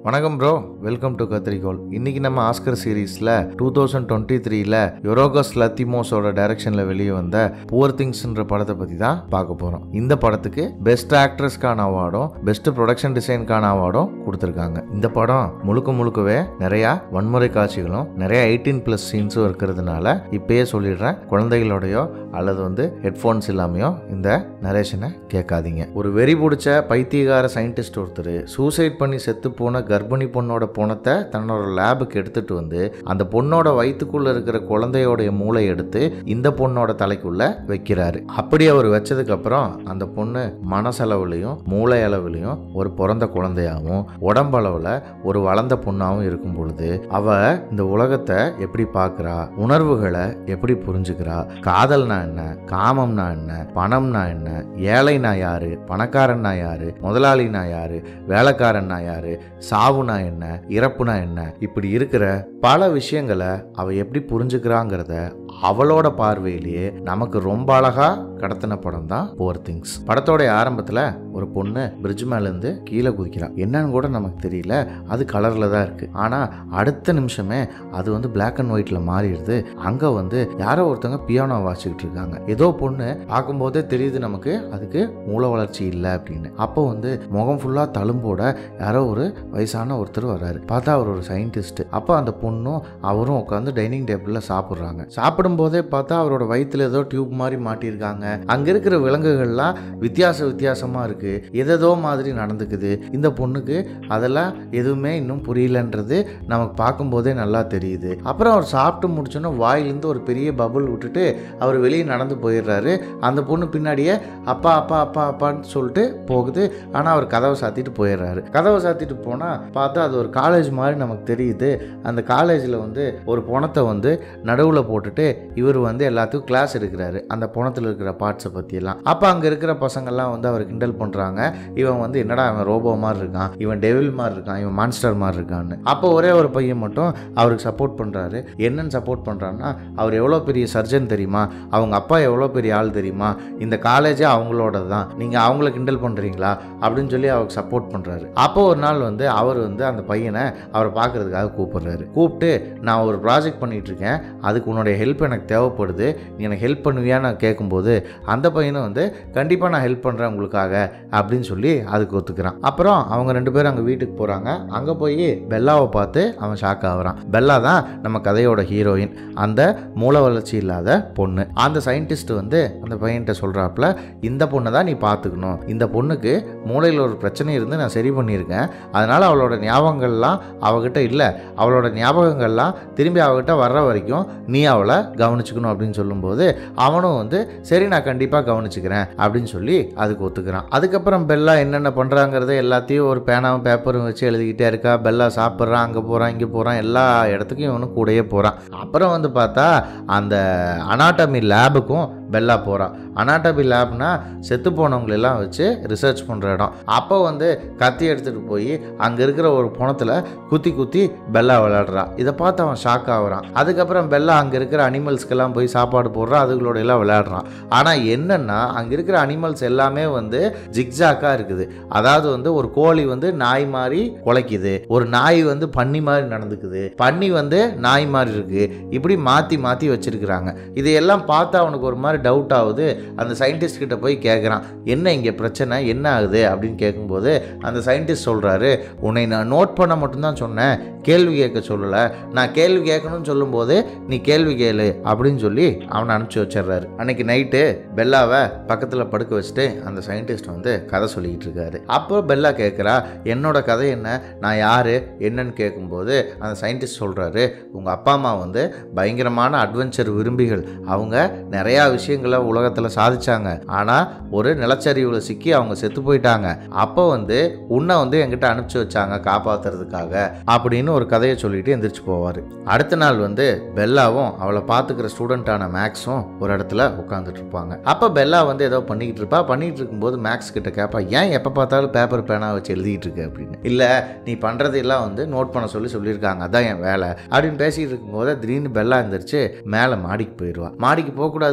வணக்கம் bro welcome to கத்திரிக்கோள் இன்னைக்கு நம்ம ஆஸ்கர் சீரீஸ்ல டூ தௌசண்ட் டுவெண்ட்டி த்ரீல யுரோகஸ் லத்திமோஸோட டைரக்ஷன்ல வெளியே வந்த புவர் திங்ஸ்ன்ற படத்தை பத்தி தான் பார்க்க போறோம் இந்த படத்துக்கு பெஸ்ட் ஆக்ட்ரஸ்க்கான அவார்டும் பெஸ்ட் ப்ரொடக்ஷன் டிசைனுக்கான அவார்டும் கொடுத்துருக்காங்க இந்த படம் முழுக்க முழுக்கவே நிறைய வன்முறை காட்சிகளும் நிறைய எயிட்டீன் பிளஸ் சீன்ஸும் இருக்கிறதுனால இப்பயே சொல்லிடுறேன் குழந்தைகளோடயோ அல்லது வந்து ஹெட்ஃபோன்ஸ் இல்லாமையோ இந்த நரேஷனை கேட்காதீங்க ஒரு வெறி பிடிச்ச பைத்தியகார சயின்டிஸ்ட் ஒருத்தர் சூசைட் பண்ணி செத்து போன கர்ப்பிணி பொண்ணோட பொணத்தை தன்னோட லேபுக்கு எடுத்துட்டு வந்து அந்த பொண்ணோட வயிற்றுக்குள்ள இருக்கிற குழந்தையோடைய மூளை எடுத்து இந்த பொண்ணோட தலைக்குள்ள வைக்கிறாரு அப்படி அவர் வச்சதுக்கு அப்புறம் அந்த பொண்ணு மனசளவுலையும் மூளை அளவுலையும் ஒரு பிறந்த குழந்தையாகவும் உடம்பளவுல ஒரு வளர்ந்த பொண்ணாகவும் இருக்கும் பொழுது அவ இந்த உலகத்தை எப்படி பார்க்கறா உணர்வுகளை எப்படி புரிஞ்சுக்கிறா காதல்னா என்ன காமம்னா என்ன பணம்னா என்ன ஏழைனா யாரு பணக்காரன்னா யாரு முதலாளினா யாரு வேலைக்காரன்னா யாரு சாவுனா என்ன இறப்புனா என்ன இப்படி இருக்கிற பல விஷயங்களை அவ எப்படி புரிஞ்சுக்கிறாங்கிறத அவளோட பார்வையிலேயே நமக்கு ரொம்ப அழகா கடத்தின படம் தான் போர் திங்ஸ் படத்தோட ஆரம்பத்துல ஒரு பொண்ணு பிரிட்ஜ் மேல இருந்து கீழே குதிக்கிறா என்னன்னு கூட நமக்கு தெரியல அது கலர்ல தான் இருக்கு ஆனா அடுத்த நிமிஷமே அது வந்து பிளாக் அண்ட் ஒயிட்ல மாறிடுது அங்க வந்து யாரோ ஒருத்தவங்க பியானோ வாசிச்சுக்கிட்டு இருக்காங்க ஏதோ பொண்ணு பார்க்கும்போதே தெரியுது நமக்கு அதுக்கு மூல வளர்ச்சி இல்லை அப்படின்னு அப்போ வந்து முகம் ஃபுல்லா தழும்போட யாரோ ஒரு வயசான ஒருத்தர் வர்றாரு பார்த்தா அவர் ஒரு சயின்டிஸ்ட் அப்போ அந்த பொண்ணும் அவரும் உட்காந்து டைனிங் டேபிளில் சாப்பிட்றாங்க சாப்பிடும் போதே பார்த்தா அவரோட வயிற்றுல ஏதோ டியூப் மாதிரி மாட்டியிருக்காங்க அங்கே இருக்கிற விலங்குகள்லாம் வித்தியாச வித்தியாசமாக இருக்கு எதேதோ மாதிரி நடந்துக்குது இந்த பொண்ணுக்கு அதெல்லாம் எதுவுமே இன்னும் புரியலன்றது நமக்கு பார்க்கும்போதே நல்லா தெரியுது அப்புறம் அவர் சாப்பிட்டு முடிச்சோன்னே வாயிலேருந்து ஒரு பெரிய பபுள் விட்டுட்டு அவர் வெளியே நடந்து போயிடுறாரு அந்த பொண்ணு பின்னாடியே அப்பா அப்பா அப்பா அப்பான்னு சொல்லிட்டு போகுது ஆனால் அவர் கதவை சாத்திட்டு போயிடுறாரு கதவை சாத்திட்டு போனால் பார்த்தா அது ஒரு காலேஜ் மாதிரி நமக்கு தெரியுது அந்த காலேஜில் வந்து ஒரு பணத்தை வந்து நடுவில் போட்டுட்டு இவர் வந்து எல்லாத்துக்கும் கிளாஸ் எடுக்கிறாரு அந்த பணத்தில் இருக்கிற பார்ட்ஸை பற்றியெல்லாம் அப்போ அங்கே இருக்கிற பசங்கள்லாம் வந்து அவர் கிண்டல் பண்ணுறாங்க இவன் வந்து என்னடா அவன் ரோபோ மாதிரி இருக்கான் இவன் டெவில் மாதிரி இருக்கான் இவன் மான்ஸ்டர் மாதிரி இருக்கான்னு அப்போ ஒரே ஒரு பையன் மட்டும் அவருக்கு சப்போர்ட் பண்ணுறாரு என்னன்னு சப்போர்ட் பண்ணுறான்னா அவர் எவ்வளோ பெரிய சர்ஜன் தெரியுமா அவங்க அப்பா எவ்வளோ பெரிய ஆள் தெரியுமா இந்த காலேஜே அவங்களோட தான் நீங்கள் அவங்கள கிண்டல் பண்ணுறீங்களா அப்படின்னு சொல்லி அவருக்கு சப்போர்ட் பண்ணுறாரு அப்போ ஒரு நாள் வந்து அவர் வந்து அந்த பையனை அவரை பார்க்கறதுக்காக கூப்பிடுறாரு கூப்பிட்டு நான் ஒரு ப்ராஜெக்ட் பண்ணிட்டு இருக்கேன் அதுக்கு உன்னுடைய ஹெல்ப் எனக்கு தேவைப்படுது நீ எனக்கு ஹெல்ப் பண்ணுவியா நான் கேட்கும்போது அந்த பையனும் வந்து கண்டிப்பாக நான் ஹெல்ப் பண்ணுறேன் உங்களுக்காக அப்படின்னு சொல்லி அதுக்கு ஒத்துக்கிறான் அப்புறம் அவங்க ரெண்டு பேரும் அங்கே வீட்டுக்கு போகிறாங்க அங்கே போய் பெல்லாவை பார்த்து அவன் ஷாக் ஆகுறான் பெல்லா தான் நம்ம கதையோட ஹீரோயின் அந்த மூல வளர்ச்சி இல்லாத பொண்ணு அந்த சயின்டிஸ்ட் வந்து அந்த பையன்கிட்ட சொல்கிறாப்புல இந்த பொண்ணை தான் நீ பார்த்துக்கணும் இந்த பொண்ணுக்கு மூளையில் ஒரு பிரச்சனை இருந்து நான் சரி பண்ணியிருக்கேன் அதனால் அவளோட ஞாபகங்கள்லாம் அவகிட்ட இல்லை அவளோட ஞாபகங்கள்லாம் திரும்பி அவகிட்ட வர்ற வரைக்கும் நீ அவளை கவனிச்சுக்கணும் அப்படின்னு சொல்லும்போது அவனும் வந்து சரி நான் கண்டிப்பாக கவனிச்சுக்கிறேன் அப்படின்னு சொல்லி அதுக்கு ஒத்துக்கிறான் அதுக்கப்புறம் பெல்லா என்னென்ன பண்ணுறாங்கிறத எல்லாத்தையும் ஒரு பேனாவும் பேப்பரும் வச்சு எழுதிக்கிட்டே இருக்கா பெல்லா சாப்பிட்றான் அங்கே போகிறான் இங்கே போகிறான் எல்லா இடத்துக்கும் இவனும் கூடயே போகிறான் அப்புறம் வந்து பார்த்தா அந்த அனாட்டமி லேபுக்கும் பெல்லா போகிறான் அனாட்டமி லேப்னா செத்து போனவங்களெல்லாம் வச்சு ரிசர்ச் பண்ணுற இடம் அப்போ வந்து கத்தி எடுத்துகிட்டு போய் அங்கே இருக்கிற ஒரு புணத்தில் குத்தி குத்தி பெல்லா விளையாடுறா இதை பார்த்து அவன் ஷாக் ஆகுறான் அதுக்கப்புறம் பெல்லா அங்கே இருக்கிற அனிமல்ஸ்க்கெல்லாம் போய் சாப்பாடு போடுறான் அதுகளோட எல்லாம் விளையாடுறான் ஆனால் என்னென்னா அங்கே இருக்கிற அனிமல்ஸ் எல்லாமே வந்து ஜிக்ஜாக்காக இருக்குது அதாவது வந்து ஒரு கோழி வந்து நாய் மாதிரி குலைக்குது ஒரு நாய் வந்து பன்னி மாதிரி நடந்துக்குது பன்னி வந்து நாய் மாதிரி இருக்கு இப்படி மாற்றி மாற்றி வச்சிருக்கிறாங்க இதையெல்லாம் பார்த்து அவனுக்கு ஒரு மாதிரி டவுட் ஆகுது அந்த சயின்டிஸ்ட் கிட்ட போய் கேட்குறான் என்ன இங்கே பிரச்சனை என்ன ஆகுது அப்படின்னு கேட்கும்போது அந்த சயின்டிஸ்ட் சொல்கிறாரு உன்னை நான் நோட் பண்ண மட்டும்தான் சொன்னேன் கேள்வி கேட்க சொல்லலை நான் கேள்வி கேட்கணும்னு சொல்லும்போது நீ கேள்வி கேளு அப்படின்னு சொல்லி அவனை அனுப்பிச்சி வச்சிடுறாரு அன்னைக்கு நைட்டு பெல்லாவை பக்கத்தில் படுக்க வச்சுட்டு அந்த சயின்டிஸ்ட் வந்து கதை சொல்லிக்கிட்டு இருக்காரு அப்போ பெல்லா கேட்குறா என்னோட கதை என்ன நான் யார் என்னன்னு கேட்கும்போது அந்த சயின்டிஸ்ட் சொல்கிறாரு உங்கள் அப்பா அம்மா வந்து பயங்கரமான அட்வென்ச்சர் விரும்பிகள் அவங்க நிறையா விஷயங்களை உலகத்தில் சாதிச்சாங்க ஆனால் ஒரு நிலச்சரிவில் சிக்கி அவங்க செத்து போயிட்டாங்க அப்போ வந்து உன்னை வந்து என்கிட்ட அனுப்பிச்சி வச்சாங்க காப்பாத்துறதுக்காக அப்படின்னு ஒரு கதையை சொல்லிட்டு எந்திரிச்சு போவார் அடுத்த நாள் வந்து பெல்லாவும் அவளை பார்த்துக்கிற ஸ்டூடெண்ட்டான மேக்ஸும் ஒரு இடத்துல உட்காந்துட்டு இருப்பாங்க அப்போ பெல்லா வந்து ஏதோ பண்ணிக்கிட்டு இருப்பா பண்ணிட்டு இருக்கும்போது மேக்ஸ் கிட்ட கேட்பா ஏன் எப்போ பார்த்தாலும் பேப்பர் பேனா வச்சு எழுதிட்டு இருக்க அப்படின்னு இல்லை நீ பண்ணுறதெல்லாம் வந்து நோட் பண்ண சொல்லி சொல்லியிருக்காங்க அதான் என் வேலை அப்படின்னு பேசிட்டு இருக்கும்போது திடீர்னு பெல்லா எந்திரிச்சு மேலே மாடிக்கு போயிடுவா மாடிக்கு போகக்கூடாது மாடிக்கு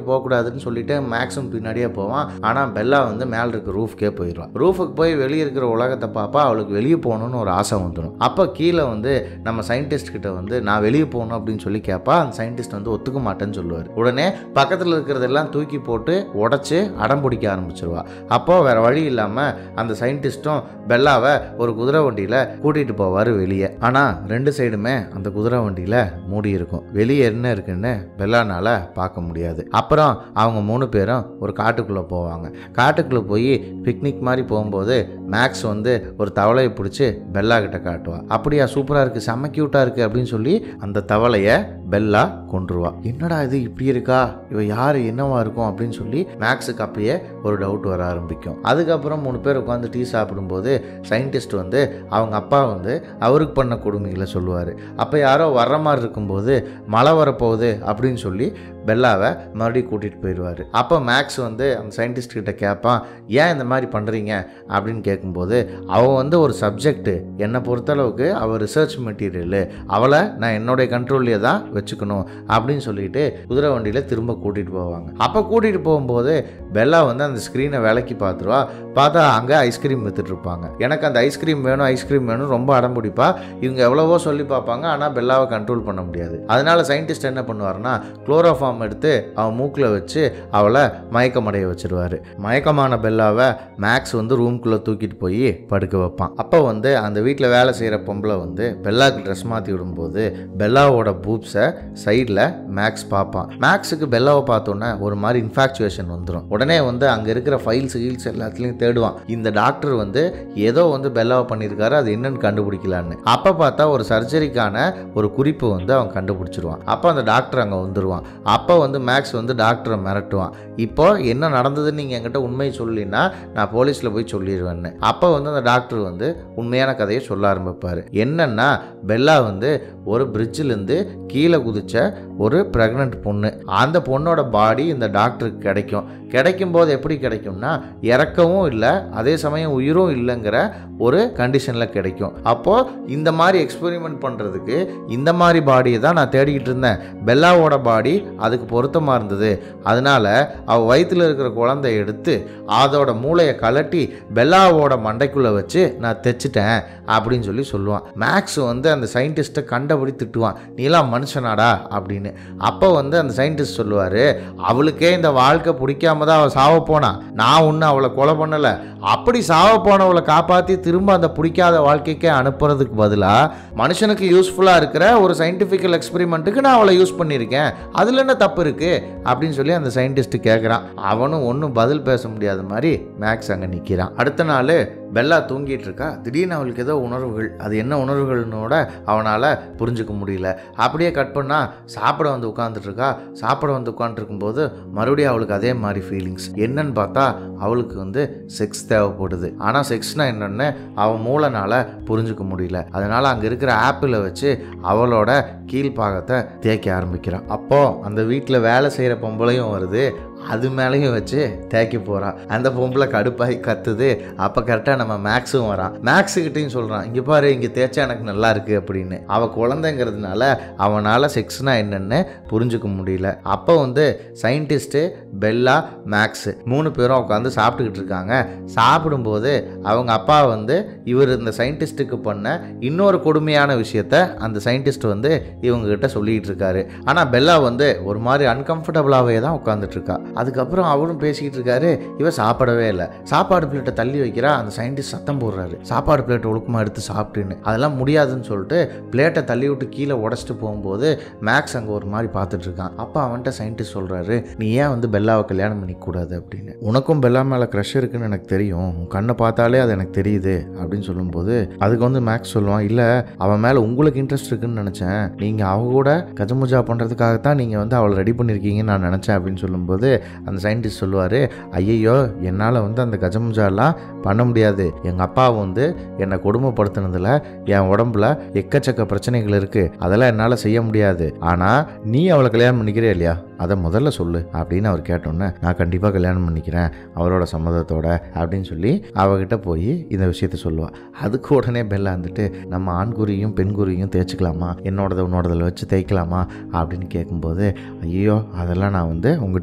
போகக்கூடாதுன்னு சொல்லிட்டு மேக்ஸும் பின்னாடியே போவான் ஆனால் பெல்லா வந்து மேலே இருக்க ரூஃப்கே போயிடுவான் ரூஃபுக்கு போய் வெளியே இருக்கிற உலகத்தை பார்ப்பா அவளுக்கு வெளியே போகணும்னு ஒரு ஆசை வந்துடும் அப்போ கீழே வந்து நம்ம சயின்டிஸ்ட் கிட்ட வந்து நான் வெளியே போகணும் அப்படின்னு சொல்லி கேட்பா அந்த சயின்டிஸ்ட் வந்து ஒத்துக்க மாட்டேன்னு சொல்லுவார் உடனே பக்கத்தில் இருக்கிறதெல்லாம் தூக்கி போட்டு உடச்சி அடம் பிடிக்க ஆரம்பிச்சிருவா அப்போ வேற வழி இல்லாமல் அந்த சயின்டிஸ்ட்டும் பெல்லாவை ஒரு குதிரை வண்டியில் கூட்டிகிட்டு போவார் வெளியே ஆனால் ரெண்டு சைடுமே அந்த குதிரை வண்டியில் மூடி இருக்கும் வெளியே என்ன இருக்குன்னு பெல்லானால பார்க்க முடியாது அப்புறம் அவங்க மூணு பேரும் ஒரு காட்டுக்குள்ளே போவாங்க காட்டுக்குள்ளே போய் பிக்னிக் மாதிரி போகும்போது மேக்ஸ் வந்து ஒரு தவளையை பிடிச்சி பெல்லா கிட்ட காட்டுவா அப்படியா சூப்பராக இருக்குது செம்ம க்யூட்டாக இருக்குது அப்படின்னு சொல்லி அந்த தவளையை பெல்லா கொண்டுருவா என்னடா இது இப்படி இருக்கா இவ யார் என்னவா இருக்கும் அப்படின்னு சொல்லி மேக்ஸுக்கு அப்பயே ஒரு டவுட் வர ஆரம்பிக்கும் அதுக்கப்புறம் மூணு பேர் உட்காந்து டீ சாப்பிடும்போது சயின்டிஸ்ட் வந்து அவங்க அப்பா வந்து அவருக்கு பண்ண கொடுமைகளை சொல்லுவார் அப்போ யாரோ வர்ற மாதிரி இருக்கும்போது மழை வரப்போகுது அப்படின்னு சொல்லி பெல்லாவை மறுபடியும் கூட்டிகிட்டு போயிடுவார் அப்போ மேக்ஸ் வந்து அந்த சயின்டிஸ்ட் கிட்ட கேட்பான் ஏன் இந்த மாதிரி பண்ணுறீங்க அப்படின்னு கேட்கும்போது அவன் வந்து ஒரு சப்ஜெக்ட்டு என்னை பொறுத்தளவுக்கு அவள் ரிசர்ச் மெட்டீரியலு அவளை நான் என்னுடைய கண்ட்ரோல்லே தான் வச்சுக்கணும் அப்படின்னு சொல்லிட்டு குதிரை வண்டியில் திரும்ப கூட்டிகிட்டு போவாங்க அப்போ கூட்டிகிட்டு போகும்போது பெல்லா வந்து அந்த ஸ்க்ரீனை விலக்கி பார்த்துருவா பார்த்தா அங்கே ஐஸ்கிரீம் வித்துட்டு இருப்பாங்க எனக்கு அந்த ஐஸ்கிரீம் வேணும் ஐஸ்கிரீம் வேணும் ரொம்ப அடம் பிடிப்பா இவங்க எவ்வளவோ சொல்லி பார்ப்பாங்க ஆனால் பெல்லாவை கண்ட்ரோல் பண்ண முடியாது அதனால சயின்டிஸ்ட் என்ன பண்ணுவார்னா குளோரோஃபார்ம் எடுத்து அவன் மூக்கில் வச்சு அவளை மயக்கமடைய வச்சிருவாரு மயக்கமான பெல்லாவை மேக்ஸ் வந்து ரூம்குள்ளே தூக்கிட்டு போய் படுக்க வைப்பான் அப்போ வந்து அந்த வீட்டில் வேலை செய்கிற பொம்பளை வந்து பெல்லாவுக்கு ட்ரெஸ் மாற்றி விடும்போது பெல்லாவோட பூப்ஸை சைடில் மேக்ஸ் பார்ப்பான் மேக்ஸுக்கு பெல்லாவை பார்த்தோன்னே ஒரு மாதிரி இன்ஃபாக்சுவேஷன் வந்துடும் உடனே வந்து அங்கே இருக்கிற ஃபைல்ஸ் கீல்ஸ் எல்லாத்துலேயும் தேடுவான் இந்த டாக்டர் வந்து ஏதோ வந்து பெல்லாவை பண்ணியிருக்காரு அது என்னன்னு கண்டுபிடிக்கலான்னு அப்போ பார்த்தா ஒரு சர்ஜரிக்கான ஒரு குறிப்பு வந்து அவன் கண்டுபிடிச்சிருவான் அப்போ அந்த டாக்டர் அங்கே வந்துடுவான் அப்போ வந்து மேக்ஸ் வந்து டாக்டரை மிரட்டுவான் இப்போ என்ன நடந்ததுன்னு நீங்கள் என்கிட்ட உண்மையை சொல்லினா நான் போலீஸில் போய் சொல்லிடுவேன்னு அப்போ வந்து அந்த டாக்டர் வந்து உண்மையான கதையை சொல்ல ஆரம்பிப்பார் என்னன்னா பெல்லா வந்து ஒரு பிரிட்ஜிலேருந்து கீழே குதிச்ச ஒரு ப்ரெக்னென்ட் பொண்ணு அந்த பொண்ணோட பாடி இந்த டாக்டருக்கு கிடைக்கும் கிடைக்கும் போது எப்படி கிடைக்கும்னா இறக்கவும் இல்லை அதே சமயம் உயிரும் இல்லைங்கிற ஒரு கண்டிஷனில் கிடைக்கும் அப்போது இந்த மாதிரி எக்ஸ்பெரிமெண்ட் பண்ணுறதுக்கு இந்த மாதிரி பாடியை தான் நான் தேடிக்கிட்டு இருந்தேன் பெல்லாவோட பாடி அதுக்கு பொருத்தமாக இருந்தது அதனால அவள் வயிற்றில் இருக்கிற குழந்தைய எடுத்து அதோட மூளையை கலட்டி பெல்லாவோட மண்டைக்குள்ளே வச்சு நான் தைச்சிட்டேன் அப்படின்னு சொல்லி சொல்லுவான் மேக்ஸ் வந்து அந்த சயின்டிஸ்ட்டை கண்டபடி திட்டுவான் நீலாம் மனுஷனாடா அப்படின்னு அப்போ வந்து அந்த சயின்டிஸ்ட் சொல்லுவார் அவளுக்கே இந்த வாழ்க்கை பிடிக்காம தான் அவள் சாவ போனா நான் ஒன்றும் அவளை கொலை பண்ணலை அப்படி சாவ போனவளை காப்பாற்றி திரும்ப அந்த பிடிக்காத வாழ்க்கைக்கே அனுப்புறதுக்கு பதிலாக மனுஷனுக்கு யூஸ்ஃபுல்லாக இருக்கிற ஒரு சயின்டிஃபிக்கல் எக்ஸ்பெரிமெண்ட்டுக்கு நான் அவளை யூஸ் பண்ணியிருக்கேன் அதில் என்ன தப்பு இருக்குது அப்படின்னு சொல்லி அந்த சயின்டிஸ்ட் கேட்குறான் அவனும் ஒன்றும் பதில் பேச முடியாத மாதிரி மேக்ஸ் அங்கே நிற்கிறான் அடுத்த நாள் பெல்லா தூங்கிட்டு இருக்கா திடீர்னு அவளுக்கு ஏதோ உணர்வுகள் அது என்ன உணர்வுகள்னோட அவனால் புரிஞ்சுக்க முடியல அப்படியே கட் பண்ணால் சாப்பிட வந்து உட்காந்துட்டு இருக்கா சாப்பிட வந்து உட்காந்துருக்கும்போது மறுபடியும் அவளுக்கு அதே மாதிரி ஃபீலிங்ஸ் என்னன்னு பார்த்தா அவளுக்கு வந்து செக்ஸ் தேவைப்படுது ஆனால் செக்ஸ்னா என்னன்னு அவன் மூளைனால புரிஞ்சுக்க முடியல அதனால அங்கே இருக்கிற ஆப்பிளை வச்சு அவளோட கீழ்ப்பாகத்தை தேய்க்க ஆரம்பிக்கிறான் அப்போ அந்த வீட்டில் வேலை செய்கிற பொம்பளையும் வருது அது மேலேயும் வச்சு தேய்க்க போகிறான் அந்த பொம்பளை கடுப்பாகி கத்துது அப்போ கரெக்டாக நம்ம மேக்ஸும் வரான் மேக்ஸுக்கிட்டையும் சொல்கிறான் இங்கே பாரு இங்கே தேய்ச்சா எனக்கு நல்லா இருக்கு அப்படின்னு அவள் குழந்தைங்கிறதுனால அவனால் செக்ஸ்னா என்னன்னு புரிஞ்சுக்க முடியல அப்போ வந்து சயின்டிஸ்ட்டு பெல்லா மேக்ஸு மூணு பேரும் உட்காந்து சாப்பிட்டுக்கிட்டு இருக்காங்க சாப்பிடும்போது அவங்க அப்பா வந்து இவர் இந்த சயின்டிஸ்ட்டுக்கு பண்ண இன்னொரு கொடுமையான விஷயத்த அந்த சயின்டிஸ்ட் வந்து இவங்க கிட்ட சொல்லிட்டு இருக்காரு ஆனால் பெல்லா வந்து ஒரு மாதிரி அன்கம்ஃபர்டபுளாகவே தான் உட்காந்துட்டு இருக்கா அதுக்கப்புறம் அவரும் பேசிக்கிட்டு இருக்காரு இவ சாப்பிடவே இல்லை சாப்பாடு பிளேட்டை தள்ளி வைக்கிறா அந்த சயின்டிஸ்ட் சத்தம் போடுறாரு சாப்பாடு பிளேட்டை ஒழுக்கமாக எடுத்து சாப்பிட்டுன்னு அதெல்லாம் முடியாதுன்னு சொல்லிட்டு பிளேட்டை தள்ளி விட்டு கீழே உடச்சிட்டு போகும்போது மேக்ஸ் அங்கே ஒரு மாதிரி பார்த்துட்டு இருக்கான் அப்போ அவன்கிட்ட சயின்டிஸ்ட் சொல்கிறாரு நீ ஏன் வந்து பெல்லாவை கல்யாணம் பண்ணிக்கூடாது அப்படின்னு உனக்கும் பெல்லா மேலே க்ரஷ் இருக்குன்னு எனக்கு தெரியும் உன் கண்ணை பார்த்தாலே அது எனக்கு தெரியுது அப்படின்னு சொல்லும்போது அதுக்கு வந்து மேக்ஸ் சொல்லுவான் இல்லை அவன் மேலே உங்களுக்கு இன்ட்ரெஸ்ட் இருக்குன்னு நினச்சேன் நீங்கள் அவ கூட கஜமுஜா பண்ணுறதுக்காகத்தான் நீங்கள் வந்து அவளை ரெடி பண்ணியிருக்கீங்கன்னு நான் நினச்சேன் அப்படின்னு சொல்லும்போது அந்த சயின்டிஸ்ட் சொல்லுவார் ஐயையோ என்னால் வந்து அந்த கஜமுஜாலாம் பண்ண முடியாது எங்கள் அப்பா வந்து என்னை கொடுமைப்படுத்தினதில் என் உடம்புல எக்கச்சக்க பிரச்சனைகள் இருக்குது அதெல்லாம் என்னால் செய்ய முடியாது ஆனால் நீ அவளை கல்யாணம் பண்ணிக்கிறே இல்லையா அதை முதல்ல சொல்லு அப்படின்னு அவர் கேட்டோன்னே நான் கண்டிப்பாக கல்யாணம் பண்ணிக்கிறேன் அவரோட சம்மதத்தோட அப்படின்னு சொல்லி அவகிட்ட போய் இந்த விஷயத்த சொல்லுவாள் அதுக்கு உடனே பெல்லா வந்துட்டு நம்ம ஆண்குறியும் பெண்குறியும் தேய்ச்சிக்கலாமா என்னோடத உன்னோடதில் வச்சு தேய்க்கலாமா அப்படின்னு கேட்கும்போது ஐயோ அதெல்லாம் நான் வந்து உங்ககிட்ட அட்வான்டேஜ்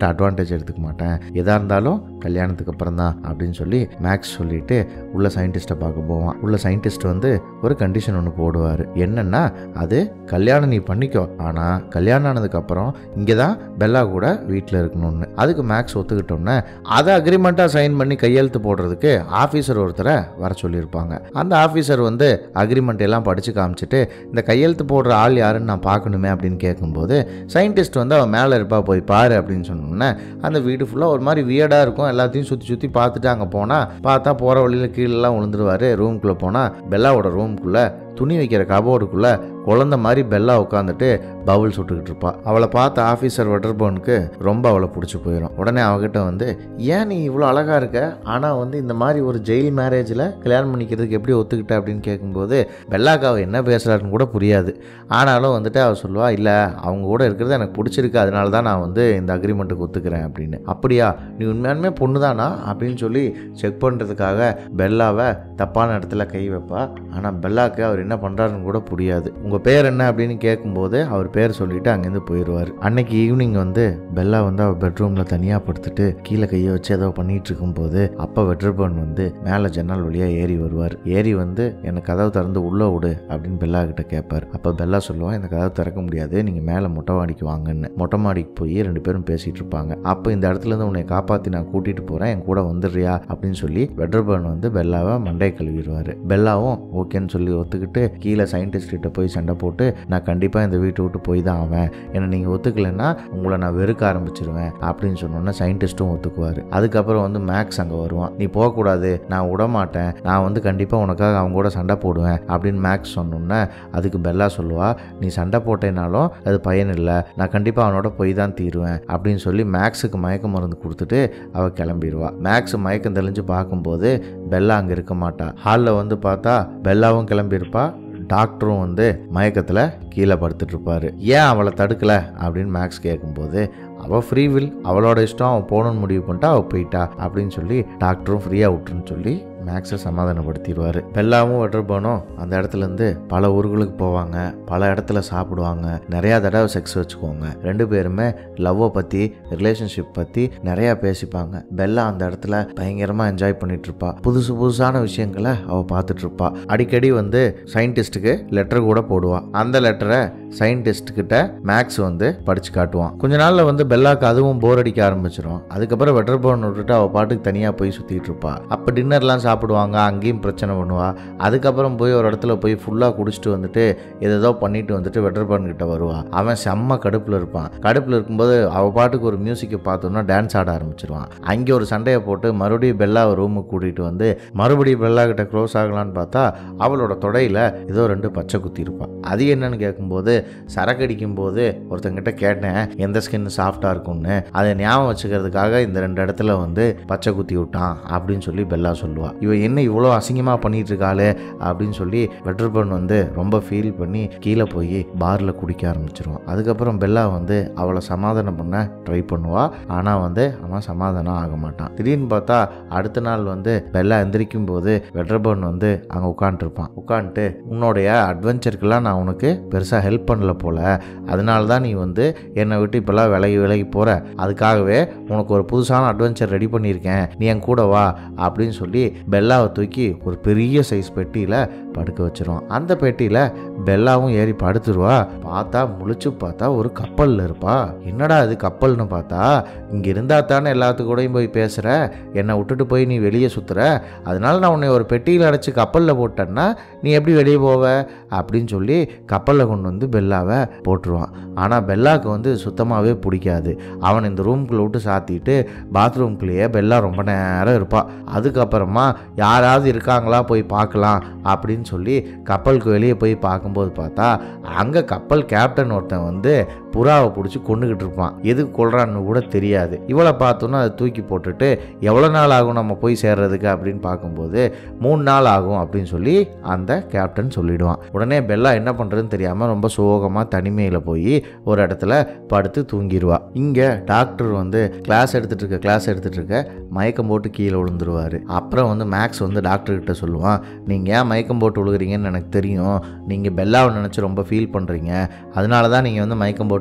மேரேஜ் எடுத்துக்க மாட்டேன் எதாக இருந்தாலும் கல்யாணத்துக்கு அப்புறம் தான் அப்படின்னு சொல்லி மேக்ஸ் சொல்லிட்டு உள்ள சயின்டிஸ்ட்டை பார்க்க போவான் உள்ள சயின்டிஸ்ட் வந்து ஒரு கண்டிஷன் ஒன்று போடுவார் என்னன்னா அது கல்யாணம் நீ பண்ணிக்கோ ஆனால் கல்யாணம் ஆனதுக்கப்புறம் இங்கே தான் பெல்லா கூட வீட்டில் இருக்கணும்னு அதுக்கு மேக்ஸ் ஒத்துக்கிட்டோன்னே அதை அக்ரிமெண்ட்டாக சைன் பண்ணி கையெழுத்து போடுறதுக்கு ஆஃபீஸர் ஒருத்தரை வர சொல்லியிருப்பாங்க அந்த ஆஃபீஸர் வந்து அக்ரிமெண்ட் எல்லாம் படித்து காமிச்சிட்டு இந்த கையெழுத்து போடுற ஆள் யாருன்னு நான் பார்க்கணுமே அப்படின்னு கேட்கும்போது சயின்டிஸ்ட் வந்து அவன் மேலே இருப்பா போய் பாரு அப்படின்னு சொன்னோன்னே அந்த வீடு ஃபுல்லாக ஒரு மாதிரி வியர்டாக இருக்கும் எல்லாத்தையும் சுற்றி சுற்றி பார்த்துட்டு அங்கே போனால் பார்த்தா போகிற வழியில் கீழெல்லாம் விழுந்துருவார் ரூம்குள்ளே போனால் பெல்லாவோட ரூம்குள்ளே துணி வைக்கிற கபோர்டுக்குள்ளே குழந்த மாதிரி பெல்லா உட்காந்துட்டு பவுல் சுட்டுக்கிட்டு இருப்பா அவளை பார்த்த ஆஃபீஸர் வெட்டர்போனுக்கு ரொம்ப அவளை பிடிச்சி போயிடும் உடனே அவகிட்ட வந்து ஏன் நீ இவ்வளோ அழகாக இருக்க ஆனால் வந்து இந்த மாதிரி ஒரு ஜெயில் மேரேஜில் கல்யாணம் பண்ணிக்கிறதுக்கு எப்படி ஒத்துக்கிட்ட அப்படின்னு கேட்கும்போது பெல்லாக்கு அவள் என்ன பேசுகிறாருன்னு கூட புரியாது ஆனாலும் வந்துட்டு அவள் சொல்லுவா இல்லை அவங்க கூட இருக்கிறது எனக்கு பிடிச்சிருக்கு அதனால தான் நான் வந்து இந்த அக்ரிமெண்ட்டுக்கு ஒத்துக்கிறேன் அப்படின்னு அப்படியா நீ உண்மையாலுமே பொண்ணு தானா அப்படின்னு சொல்லி செக் பண்ணுறதுக்காக பெல்லாவை தப்பான இடத்துல கை வைப்பா ஆனால் பெல்லாக்கு அவர் என்ன பண்ணுறாருன்னு கூட புரியாது உங்கள் பேர் என்ன அப்படின்னு கேட்கும்போது அவர் பேர் சொல்லிட்டு அங்கேருந்து போயிடுவார் அன்னைக்கு ஈவினிங் வந்து பெல்லா வந்து அவள் பெட்ரூமில் தனியாக படுத்துட்டு கீழே கையை வச்சு ஏதோ பண்ணிட்டு இருக்கும்போது அப்போ வெட்ரபன் வந்து மேலே ஜன்னல் வழியாக ஏறி வருவார் ஏறி வந்து எனக்கு கதவு திறந்து உள்ளே விடு அப்படின்னு பெல்லா கிட்ட கேட்பார் அப்போ பெல்லா சொல்லுவான் இந்த கதவு திறக்க முடியாது நீங்கள் மேலே மொட்டை மாடிக்கு வாங்கன்னு மொட்டை மாடிக்கு போய் ரெண்டு பேரும் பேசிகிட்டு இருப்பாங்க அப்போ இந்த இடத்துல இருந்து உன்னை காப்பாற்றி நான் கூட்டிகிட்டு போகிறேன் என் கூட வந்துடுறியா அப்படின்னு சொல்லி வெட்ரபன் வந்து பெல்லாவை மண்டை கழுவிடுவார் பெல்லாவும் ஓகேன்னு சொல்லி ஒத்துக்கிட்டு கீழே சயின்டிஸ்ட் கிட்ட போய் சண்டை போட்டு நான் கண்டிப்பாக இந்த வீட்டை விட்டு போய் தான் ஆவேன் என்னை நீங்கள் ஒத்துக்கலைன்னா உங்களை நான் வெறுக்க ஆரம்பிச்சிருவேன் அப்படின்னு சொன்னோன்னே சயின்டிஸ்ட்டும் ஒத்துக்குவார் அதுக்கப்புறம் வந்து மேக்ஸ் அங்கே வருவான் நீ போகக்கூடாது நான் விட மாட்டேன் நான் வந்து கண்டிப்பாக உனக்காக அவங்க கூட சண்டை போடுவேன் அப்படின்னு மேக்ஸ் சொன்னோன்னே அதுக்கு பெல்லா சொல்லுவா நீ சண்டை போட்டேனாலும் அது பயன் இல்லை நான் கண்டிப்பாக அவனோட போய் தான் தீருவேன் அப்படின்னு சொல்லி மேக்ஸுக்கு மயக்க மருந்து கொடுத்துட்டு அவள் கிளம்பிடுவா மேக்ஸ் மயக்கம் தெளிஞ்சு பார்க்கும்போது பெல்லா அங்கே இருக்க மாட்டா ஹாலில் வந்து பார்த்தா பெல்லாவும் கிளம்பியிருப்பா டாக்டரும் வந்து மயக்கத்தில் கீழே படுத்துட்டு இருப்பாரு ஏன் அவளை தடுக்கல அப்படின்னு மேக்ஸ் கேட்கும்போது அவள் ஃப்ரீ வில் அவளோட இஷ்டம் அவள் போகணும்னு முடிவு பண்ணிட்டா அவள் போயிட்டா அப்படின்னு சொல்லி டாக்டரும் ஃப்ரீயாக விட்டுருன்னு சொல்லி மேக்ஸை சமாதானப்படுத்திடுவார் பெல்லாவும் வெட்டர்போனும் அந்த இடத்துலேருந்து பல ஊர்களுக்கு போவாங்க பல இடத்துல சாப்பிடுவாங்க நிறையா தடவை செக்ஸ் வச்சுக்குவாங்க ரெண்டு பேருமே லவ்வை பற்றி ரிலேஷன்ஷிப் பற்றி நிறையா பேசிப்பாங்க பெல்லா அந்த இடத்துல பயங்கரமாக என்ஜாய் பண்ணிட்டு இருப்பா புதுசு புதுசான விஷயங்களை அவள் பார்த்துட்டு இருப்பா அடிக்கடி வந்து சயின்டிஸ்ட்டுக்கு லெட்டர் கூட போடுவா அந்த லெட்டரை சயின்டிஸ்ட் கிட்ட மேக்ஸ் வந்து படிச்சு காட்டுவான் கொஞ்ச நாள்ல வந்து பெல்லாக்கு அதுவும் போர் அடிக்க ஆரம்பிச்சிடும் அதுக்கப்புறம் வெட்டர் போன் விட்டுட்டு அவள் பாட்டுக்கு தனியாக போய் சுற்றிட்டு இருப்பா அப்போ டின்னர்லாம் சாப்பிடுவாங்க அங்கேயும் பிரச்சனை பண்ணுவா அதுக்கப்புறம் போய் ஒரு இடத்துல போய் ஃபுல்லாக குடிச்சிட்டு வந்துட்டு ஏதேதோ பண்ணிட்டு வந்துட்டு வெட்டர் போன் கிட்ட வருவா அவன் செம்ம கடுப்பில் இருப்பான் கடுப்பில் இருக்கும்போது அவள் பாட்டுக்கு ஒரு மியூசிக்கை பார்த்தோன்னா டான்ஸ் ஆட ஆரம்பிச்சிருவான் அங்கே ஒரு சண்டையை போட்டு மறுபடியும் பெல்லாவை ரூமுக்கு கூட்டிகிட்டு வந்து மறுபடியும் பெல்லா கிட்ட க்ளோஸ் ஆகலான்னு பார்த்தா அவளோட தொடையில் ஏதோ ரெண்டு பச்சை குத்தி இருப்பான் அது என்னன்னு கேட்கும்போது சரக்கு அடிக்கும் போது ஒருத்தங்கிட்ட கேட்டேன் எந்த ஸ்கின் சாஃப்டாக இருக்கும்னு அதை ஞாபகம் வச்சுக்கிறதுக்காக இந்த ரெண்டு இடத்துல வந்து பச்சை குத்தி விட்டான் அப்படின்னு சொல்லி பெல்லா சொல்லுவா இவ என்ன இவ்வளோ அசிங்கமாக பண்ணிட்டு இருக்காளே அப்படின்னு சொல்லி வெட்டர்பன் வந்து ரொம்ப ஃபீல் பண்ணி கீழே போய் பாரில் குடிக்க ஆரம்பிச்சிருவான் அதுக்கப்புறம் பெல்லா வந்து அவளை சமாதானம் பண்ண ட்ரை பண்ணுவா ஆனால் வந்து அவன் சமாதானம் ஆக மாட்டான் திடீர்னு பார்த்தா அடுத்த நாள் வந்து பெல்லா எந்திரிக்கும் போது வெட்டர்பன் வந்து அங்கே உட்காந்துருப்பான் உட்காந்துட்டு உன்னோடைய அட்வென்ச்சருக்கெல்லாம் நான் உனக்கு பெருசாக ஹெல்ப் பண்ணல போல அதனால தான் நீ வந்து என்னை விட்டு இப்போல்லாம் விலகி விலகி போகிற அதுக்காகவே உனக்கு ஒரு புதுசான அட்வென்ச்சர் ரெடி பண்ணியிருக்கேன் நீ என் கூட வா அப்படின்னு சொல்லி பெல்லாவை தூக்கி ஒரு பெரிய சைஸ் பெட்டியில் படுக்க வச்சிருவான் அந்த பெட்டியில் பெல்லாவும் ஏறி படுத்துருவா பார்த்தா முழிச்சு பார்த்தா ஒரு கப்பலில் இருப்பா என்னடா இது கப்பல்னு பார்த்தா இங்கே இருந்தா தானே எல்லாத்து கூடயும் போய் பேசுகிற என்னை விட்டுட்டு போய் நீ வெளியே சுற்றுற அதனால நான் உன்னை ஒரு பெட்டியில் அடைச்சி கப்பலில் போட்டேன்னா நீ எப்படி வெளியே போவ அப்படின்னு சொல்லி கப்பலில் கொண்டு வந்து பெல்லாவை போட்டுருவான் ஆனால் பெல்லாவுக்கு வந்து சுத்தமாகவே பிடிக்காது அவன் இந்த ரூம்குள்ளே விட்டு சாத்திட்டு பாத்ரூம்குள்ளேயே பெல்லா ரொம்ப நேரம் இருப்பாள் அதுக்கப்புறமா யாராவது இருக்காங்களா போய் பார்க்கலாம் அப்படின்னு சொல்லி கப்பலுக்கு வெளியே போய் பார்க்கும்போது பார்த்தா அங்கே கப்பல் கேப்டன் ஒருத்தன் வந்து புறாவை பிடிச்சி கொண்டுகிட்டு இருப்பான் எதுக்கு கொள்றான்னு கூட தெரியாது இவளை பார்த்தோன்னா அதை தூக்கி போட்டுட்டு எவ்வளோ நாள் ஆகும் நம்ம போய் சேர்றதுக்கு அப்படின்னு பார்க்கும்போது மூணு நாள் ஆகும் அப்படின்னு சொல்லி அந்த கேப்டன் சொல்லிடுவான் உடனே பெல்லா என்ன பண்ணுறதுன்னு தெரியாமல் ரொம்ப சோகமாக தனிமையில் போய் ஒரு இடத்துல படுத்து தூங்கிடுவா இங்கே டாக்டர் வந்து கிளாஸ் எடுத்துட்டு இருக்க கிளாஸ் எடுத்துட்டு இருக்க மயக்கம் போட்டு கீழே விழுந்துருவார் அப்புறம் வந்து மேக்ஸ் வந்து டாக்டர் கிட்ட சொல்லுவான் நீங்கள் ஏன் மயக்கம் போட்டு விழுகிறீங்கன்னு எனக்கு தெரியும் நீங்கள் பெல்லாவை நினச்சி ரொம்ப ஃபீல் பண்ணுறீங்க அதனால தான் நீங்கள் வந்து மயக்கம் போட்டு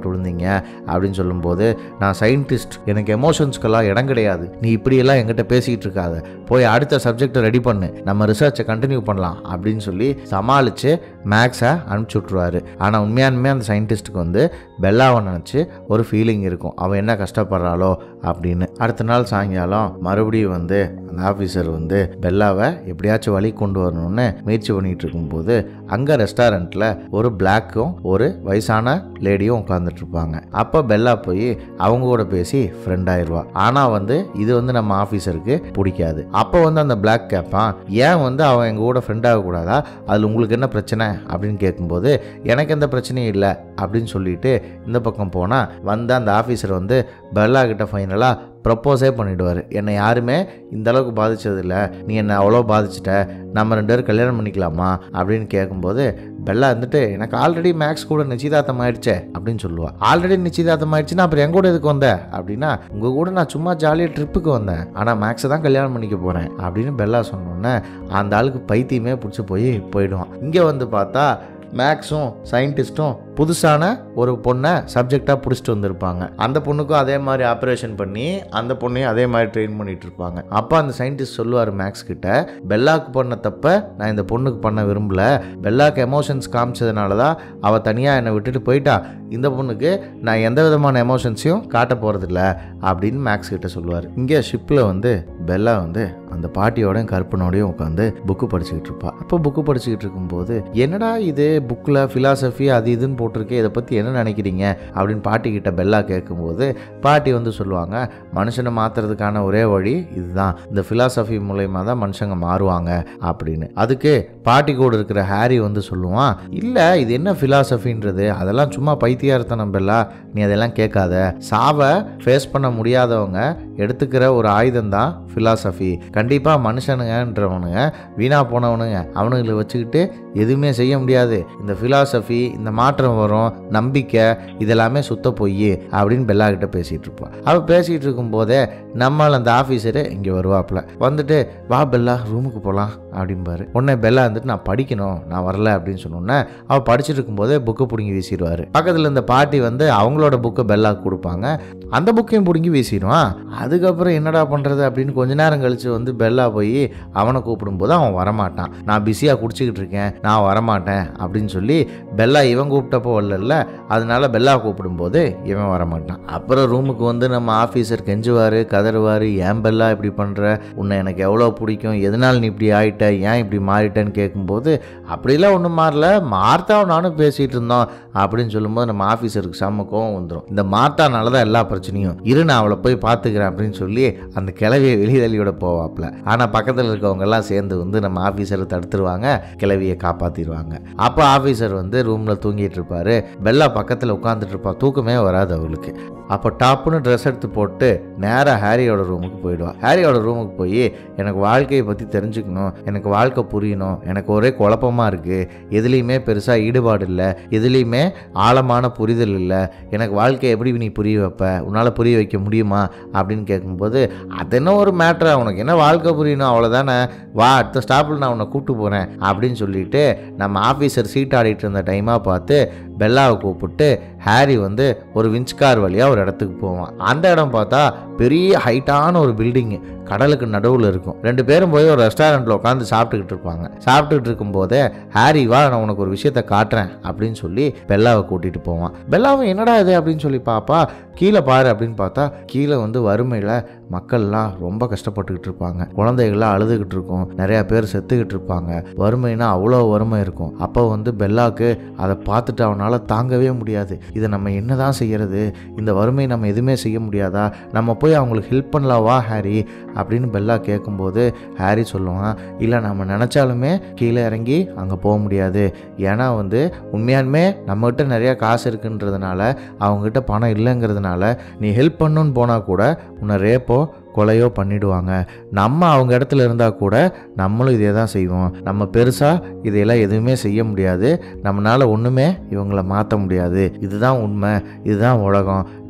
கஷ்டப்பட்டு விழுந்தீங்க அப்படின்னு சொல்லும்போது நான் சயின்டிஸ்ட் எனக்கு எமோஷன்ஸ்க்கெல்லாம் இடம் கிடையாது நீ இப்படியெல்லாம் என்கிட்ட பேசிக்கிட்டு இருக்காத போய் அடுத்த சப்ஜெக்டை ரெடி பண்ணு நம்ம ரிசர்ச்சை கண்டினியூ பண்ணலாம் அப்படின்னு சொல்லி சமாளித்து மேக்ஸை அனுப்பிச்சி விட்ருவாரு ஆனால் உண்மையானுமே அந்த சயின்டிஸ்ட்டுக்கு வந்து பெல்லாவை நினச்சி ஒரு ஃபீலிங் இருக்கும் அவன் என்ன கஷ்டப்படுறாளோ அப்படின்னு அடுத்த நாள் சாயங்காலம் மறுபடியும் வந்து அந்த ஆஃபீஸர் வந்து பெல்லாவை எப்படியாச்சும் வழி கொண்டு வரணும்னு முயற்சி பண்ணிட்டு இருக்கும்போது அங்கே ரெஸ்டாரண்ட்டில் ஒரு பிளாக்கும் ஒரு வயசான லேடியும் உட்காந்துட்டு இருப்பாங்க அப்போ பெல்லா போய் அவங்க கூட பேசி ஃப்ரெண்ட் ஆயிடுவா ஆனால் வந்து இது வந்து நம்ம ஆஃபீஸருக்கு பிடிக்காது அப்போ வந்து அந்த பிளாக் கேட்பான் ஏன் வந்து அவன் எங்கள் கூட ஃப்ரெண்ட் ஆகக்கூடாதா அதில் உங்களுக்கு என்ன பிரச்சனை அப்படின்னு கேட்கும்போது எனக்கு எந்த பிரச்சனையும் இல்லை அப்படின்னு சொல்லிட்டு இந்த பக்கம் போனால் வந்து அந்த ஆஃபீஸர் வந்து பெல்லா கிட்ட ஃபைனலாக ப்ரப்போஸே பண்ணிவிடுவார் என்னை யாருமே இந்த அளவுக்கு பாதிச்சதில்ல நீ என்னை அவ்வளோ பாதிச்சிட்ட நம்ம ரெண்டு பேரும் கல்யாணம் பண்ணிக்கலாமா அப்படின்னு கேட்கும்போது பெல்லா வந்துட்டு எனக்கு ஆல்ரெடி மேக்ஸ் கூட நிச்சயதார்த்தம் ஆயிடுச்சே அப்படின்னு சொல்லுவா ஆல்ரெடி நிச்சயதார்த்தம் ஆயிடுச்சுன்னா அப்புறம் என் கூட எதுக்கு வந்த அப்படின்னா உங்கள் கூட நான் சும்மா ஜாலியாக ட்ரிப்புக்கு வந்தேன் ஆனால் மேக்ஸை தான் கல்யாணம் பண்ணிக்க போகிறேன் அப்படின்னு பெல்லா சொன்னோன்னே அந்த ஆளுக்கு பைத்தியமே பிடிச்சி போய் போயிடுவான் இங்கே வந்து பார்த்தா மேக்ஸும் சயின்டிஸ்ட்டும் புதுசான ஒரு பொண்ணை சப்ஜெக்டாக பிடிச்சிட்டு வந்திருப்பாங்க அந்த பொண்ணுக்கும் அதே மாதிரி ஆப்ரேஷன் பண்ணி அந்த பொண்ணையும் அதே மாதிரி ட்ரெயின் பண்ணிட்டு இருப்பாங்க அப்போ அந்த சயின்டிஸ்ட் சொல்லுவார் மேக்ஸ் கிட்ட பெல்லாக்கு பண்ண தப்ப நான் இந்த பொண்ணுக்கு பண்ண விரும்பல பெல்லாக்கு எமோஷன்ஸ் காமிச்சதுனால தான் அவள் தனியாக என்னை விட்டுட்டு போயிட்டா இந்த பொண்ணுக்கு நான் எந்த விதமான எமோஷன்ஸையும் காட்ட போகிறதில்ல அப்படின்னு மேக்ஸ் கிட்ட சொல்லுவார் இங்கே ஷிப்பில் வந்து பெல்லா வந்து அந்த பாட்டியோடையும் கற்பனோடையும் உட்காந்து புக்கு படிச்சுக்கிட்டு இருப்பா அப்போ புக்கு படிச்சுக்கிட்டு இருக்கும்போது என்னடா இது புக்கில் ஃபிலாசபி அது இதுன்னு போட்டிருக்கே இதை பற்றி என்ன நினைக்கிறீங்க அப்படின்னு பாட்டி கிட்ட பெல்லா கேட்கும்போது பாட்டி வந்து சொல்லுவாங்க மனுஷனை மாற்றுறதுக்கான ஒரே வழி இதுதான் இந்த ஃபிலாசபி மூலயமா தான் மனுஷங்க மாறுவாங்க அப்படின்னு அதுக்கு பாட்டி கூட இருக்கிற ஹாரி வந்து சொல்லுவான் இல்லை இது என்ன ஃபிலாசபின்றது அதெல்லாம் சும்மா பைத்தியார்த்தனம் பெல்லா நீ அதெல்லாம் கேட்காத சாவை ஃபேஸ் பண்ண முடியாதவங்க எடுத்துக்கிற ஒரு ஆயுதம் தான் ஃபிலாசபி கண்டிப்பாக மனுஷனுங்கன்றவனுங்க வீணாக போனவனுங்க அவனுங்களை வச்சுக்கிட்டு எதுவுமே செய்ய முடியாது இந்த ஃபிலாசபி இந்த மாற்றம் வரும் நம்பிக்கை இதெல்லாமே சுத்த பொய் அப்படின்னு பெல்லா கிட்ட பேசிகிட்டு இருப்பான் அவள் பேசிகிட்டு இருக்கும்போதே நம்மள அந்த ஆஃபீஸரு இங்கே வருவாப்புல வந்துட்டு வா பெல்லா ரூமுக்கு போகலாம் அப்படிம்பாரு உடனே பெல்லா வந்துட்டு நான் படிக்கணும் நான் வரல அப்படின்னு சொன்னோன்னே அவள் படிச்சுட்டு இருக்கும்போதே புக்கை பிடுங்கி வீசிடுவார் பக்கத்தில் இந்த பாட்டி வந்து அவங்களோட புக்கை பெல்லாக்கு கொடுப்பாங்க அந்த புக்கையும் பிடுங்கி வீசிடுவான் அதுக்கப்புறம் என்னடா பண்ணுறது அப்படின்னு கொஞ்ச நேரம் கழிச்சு வந்து பெல்லா போய் அவனை கூப்பிடும்போது அவன் வரமாட்டான் நான் பிஸியாக குடிச்சிக்கிட்டு இருக்கேன் நான் வரமாட்டேன் அப்படின்னு சொல்லி பெல்லா இவன் கூப்பிட்டப்போ வரல அதனால பெல்லா கூப்பிடும்போது இவன் வரமாட்டான் அப்புறம் ரூமுக்கு வந்து நம்ம ஆஃபீஸர் கெஞ்சுவார் கதறுவார் ஏன் பெல்லா இப்படி பண்ணுற உன்னை எனக்கு எவ்வளோ பிடிக்கும் எதனால் நீ இப்படி ஆயிட்ட ஏன் இப்படி மாறிட்டேன்னு கேட்கும்போது அப்படிலாம் ஒன்றும் மாறல மார்த்தாவும் நானும் பேசிகிட்டு இருந்தோம் அப்படின்னு சொல்லும்போது நம்ம ஆஃபீஸருக்கு செம்ம கோவம் வந்துடும் இந்த மார்த்தானால தான் எல்லா பிரச்சனையும் இரு நான் அவளை போய் பார்த்துக்கிறேன் அப்படின்னு சொல்லி அந்த கிளவியை வெளிதள்ளியோட போவாப்புல ஆனால் பக்கத்தில் இருக்கவங்க எல்லாம் சேர்ந்து வந்து நம்ம ஆஃபீஸரை தடுத்துருவாங்க கிளவியை காப்பாற்றிடுவாங்க அப்போ ஆஃபீஸர் வந்து ரூமில் தூங்கிட்டு இருப்பாரு பெல்லா பக்கத்தில் உட்காந்துட்டு இருப்பா தூக்கமே வராது அவளுக்கு அப்போ டாப்புன்னு ட்ரெஸ் எடுத்து போட்டு நேராக ஹாரியோட ரூமுக்கு போயிடுவா ஹாரியோட ரூமுக்கு போய் எனக்கு வாழ்க்கையை பற்றி தெரிஞ்சுக்கணும் எனக்கு வாழ்க்கை புரியணும் எனக்கு ஒரே குழப்பமாக இருக்குது எதுலேயுமே பெருசாக ஈடுபாடு இல்லை எதுலேயுமே ஆழமான புரிதல் இல்லை எனக்கு வாழ்க்கையை எப்படி நீ புரிய வைப்ப உன்னால் புரிய வைக்க முடியுமா அப்படின்னு கேட்கும்போது அது என்ன ஒரு மேட்ரா உனக்கு என்ன வாழ்க்கை புரியணும் அவ்வளோதானே வா அடுத்த ஸ்டாப்பில் நான் உன்னை கூப்பிட்டு போகிறேன் அப்படின்னு சொல்லிட்டு நம்ம ஆஃபீஸர் சீட் ஆடிட்டு இருந்த டைமாக பார்த்து பெல்லாவை கூப்பிட்டு ஹாரி வந்து ஒரு விஞ்ச் கார் வழியாக ஒரு இடத்துக்கு போவான் அந்த இடம் பார்த்தா பெரிய ஹைட்டான ஒரு பில்டிங்கு கடலுக்கு நடுவில் இருக்கும் ரெண்டு பேரும் போய் ஒரு ரெஸ்டாரண்ட்டில் உட்காந்து சாப்பிட்டுக்கிட்டு இருப்பாங்க சாப்பிட்டுக்கிட்டு இருக்கும்போதே ஹாரி வா நான் உனக்கு ஒரு விஷயத்த காட்டுறேன் அப்படின்னு சொல்லி பெல்லாவை கூட்டிகிட்டு போவான் பெல்லாவை என்னடா இது அப்படின்னு சொல்லி பாப்பா கீழே பாரு அப்படின்னு பார்த்தா கீழே வந்து வறுமையில் மக்கள்லாம் ரொம்ப கஷ்டப்பட்டுக்கிட்டு இருப்பாங்க குழந்தைகள்லாம் அழுதுகிட்டு இருக்கும் நிறையா பேர் செத்துக்கிட்டு இருப்பாங்க வறுமைனா அவ்வளோ வறுமை இருக்கும் அப்போ வந்து பெல்லாக்கு அதை பார்த்துட்டு அவனால் தாங்கவே முடியாது இதை நம்ம என்னதான் செய்யறது இந்த வறுமை நம்ம எதுவுமே செய்ய முடியாதா நம்ம போய் அவங்களுக்கு ஹெல்ப் பண்ணலாவா ஹாரி அப்படின்னு பெல்லா கேட்கும்போது ஹாரி சொல்லுவான் இல்லை நம்ம நினச்சாலுமே கீழே இறங்கி அங்கே போக முடியாது ஏன்னா வந்து உண்மையாலுமே நம்மகிட்ட நிறையா காசு இருக்குன்றதுனால அவங்ககிட்ட பணம் இல்லைங்கிறதுனால நீ ஹெல்ப் பண்ணுன்னு போனால் கூட உன்னை ரேப்போ கொலையோ பண்ணிடுவாங்க நம்ம அவங்க இடத்துல இருந்தால் கூட நம்மளும் இதே தான் செய்வோம் நம்ம பெருசாக இதையெல்லாம் எதுவுமே செய்ய முடியாது நம்மளால் ஒன்றுமே இவங்கள மாற்ற முடியாது இதுதான் உண்மை இதுதான் உலகம்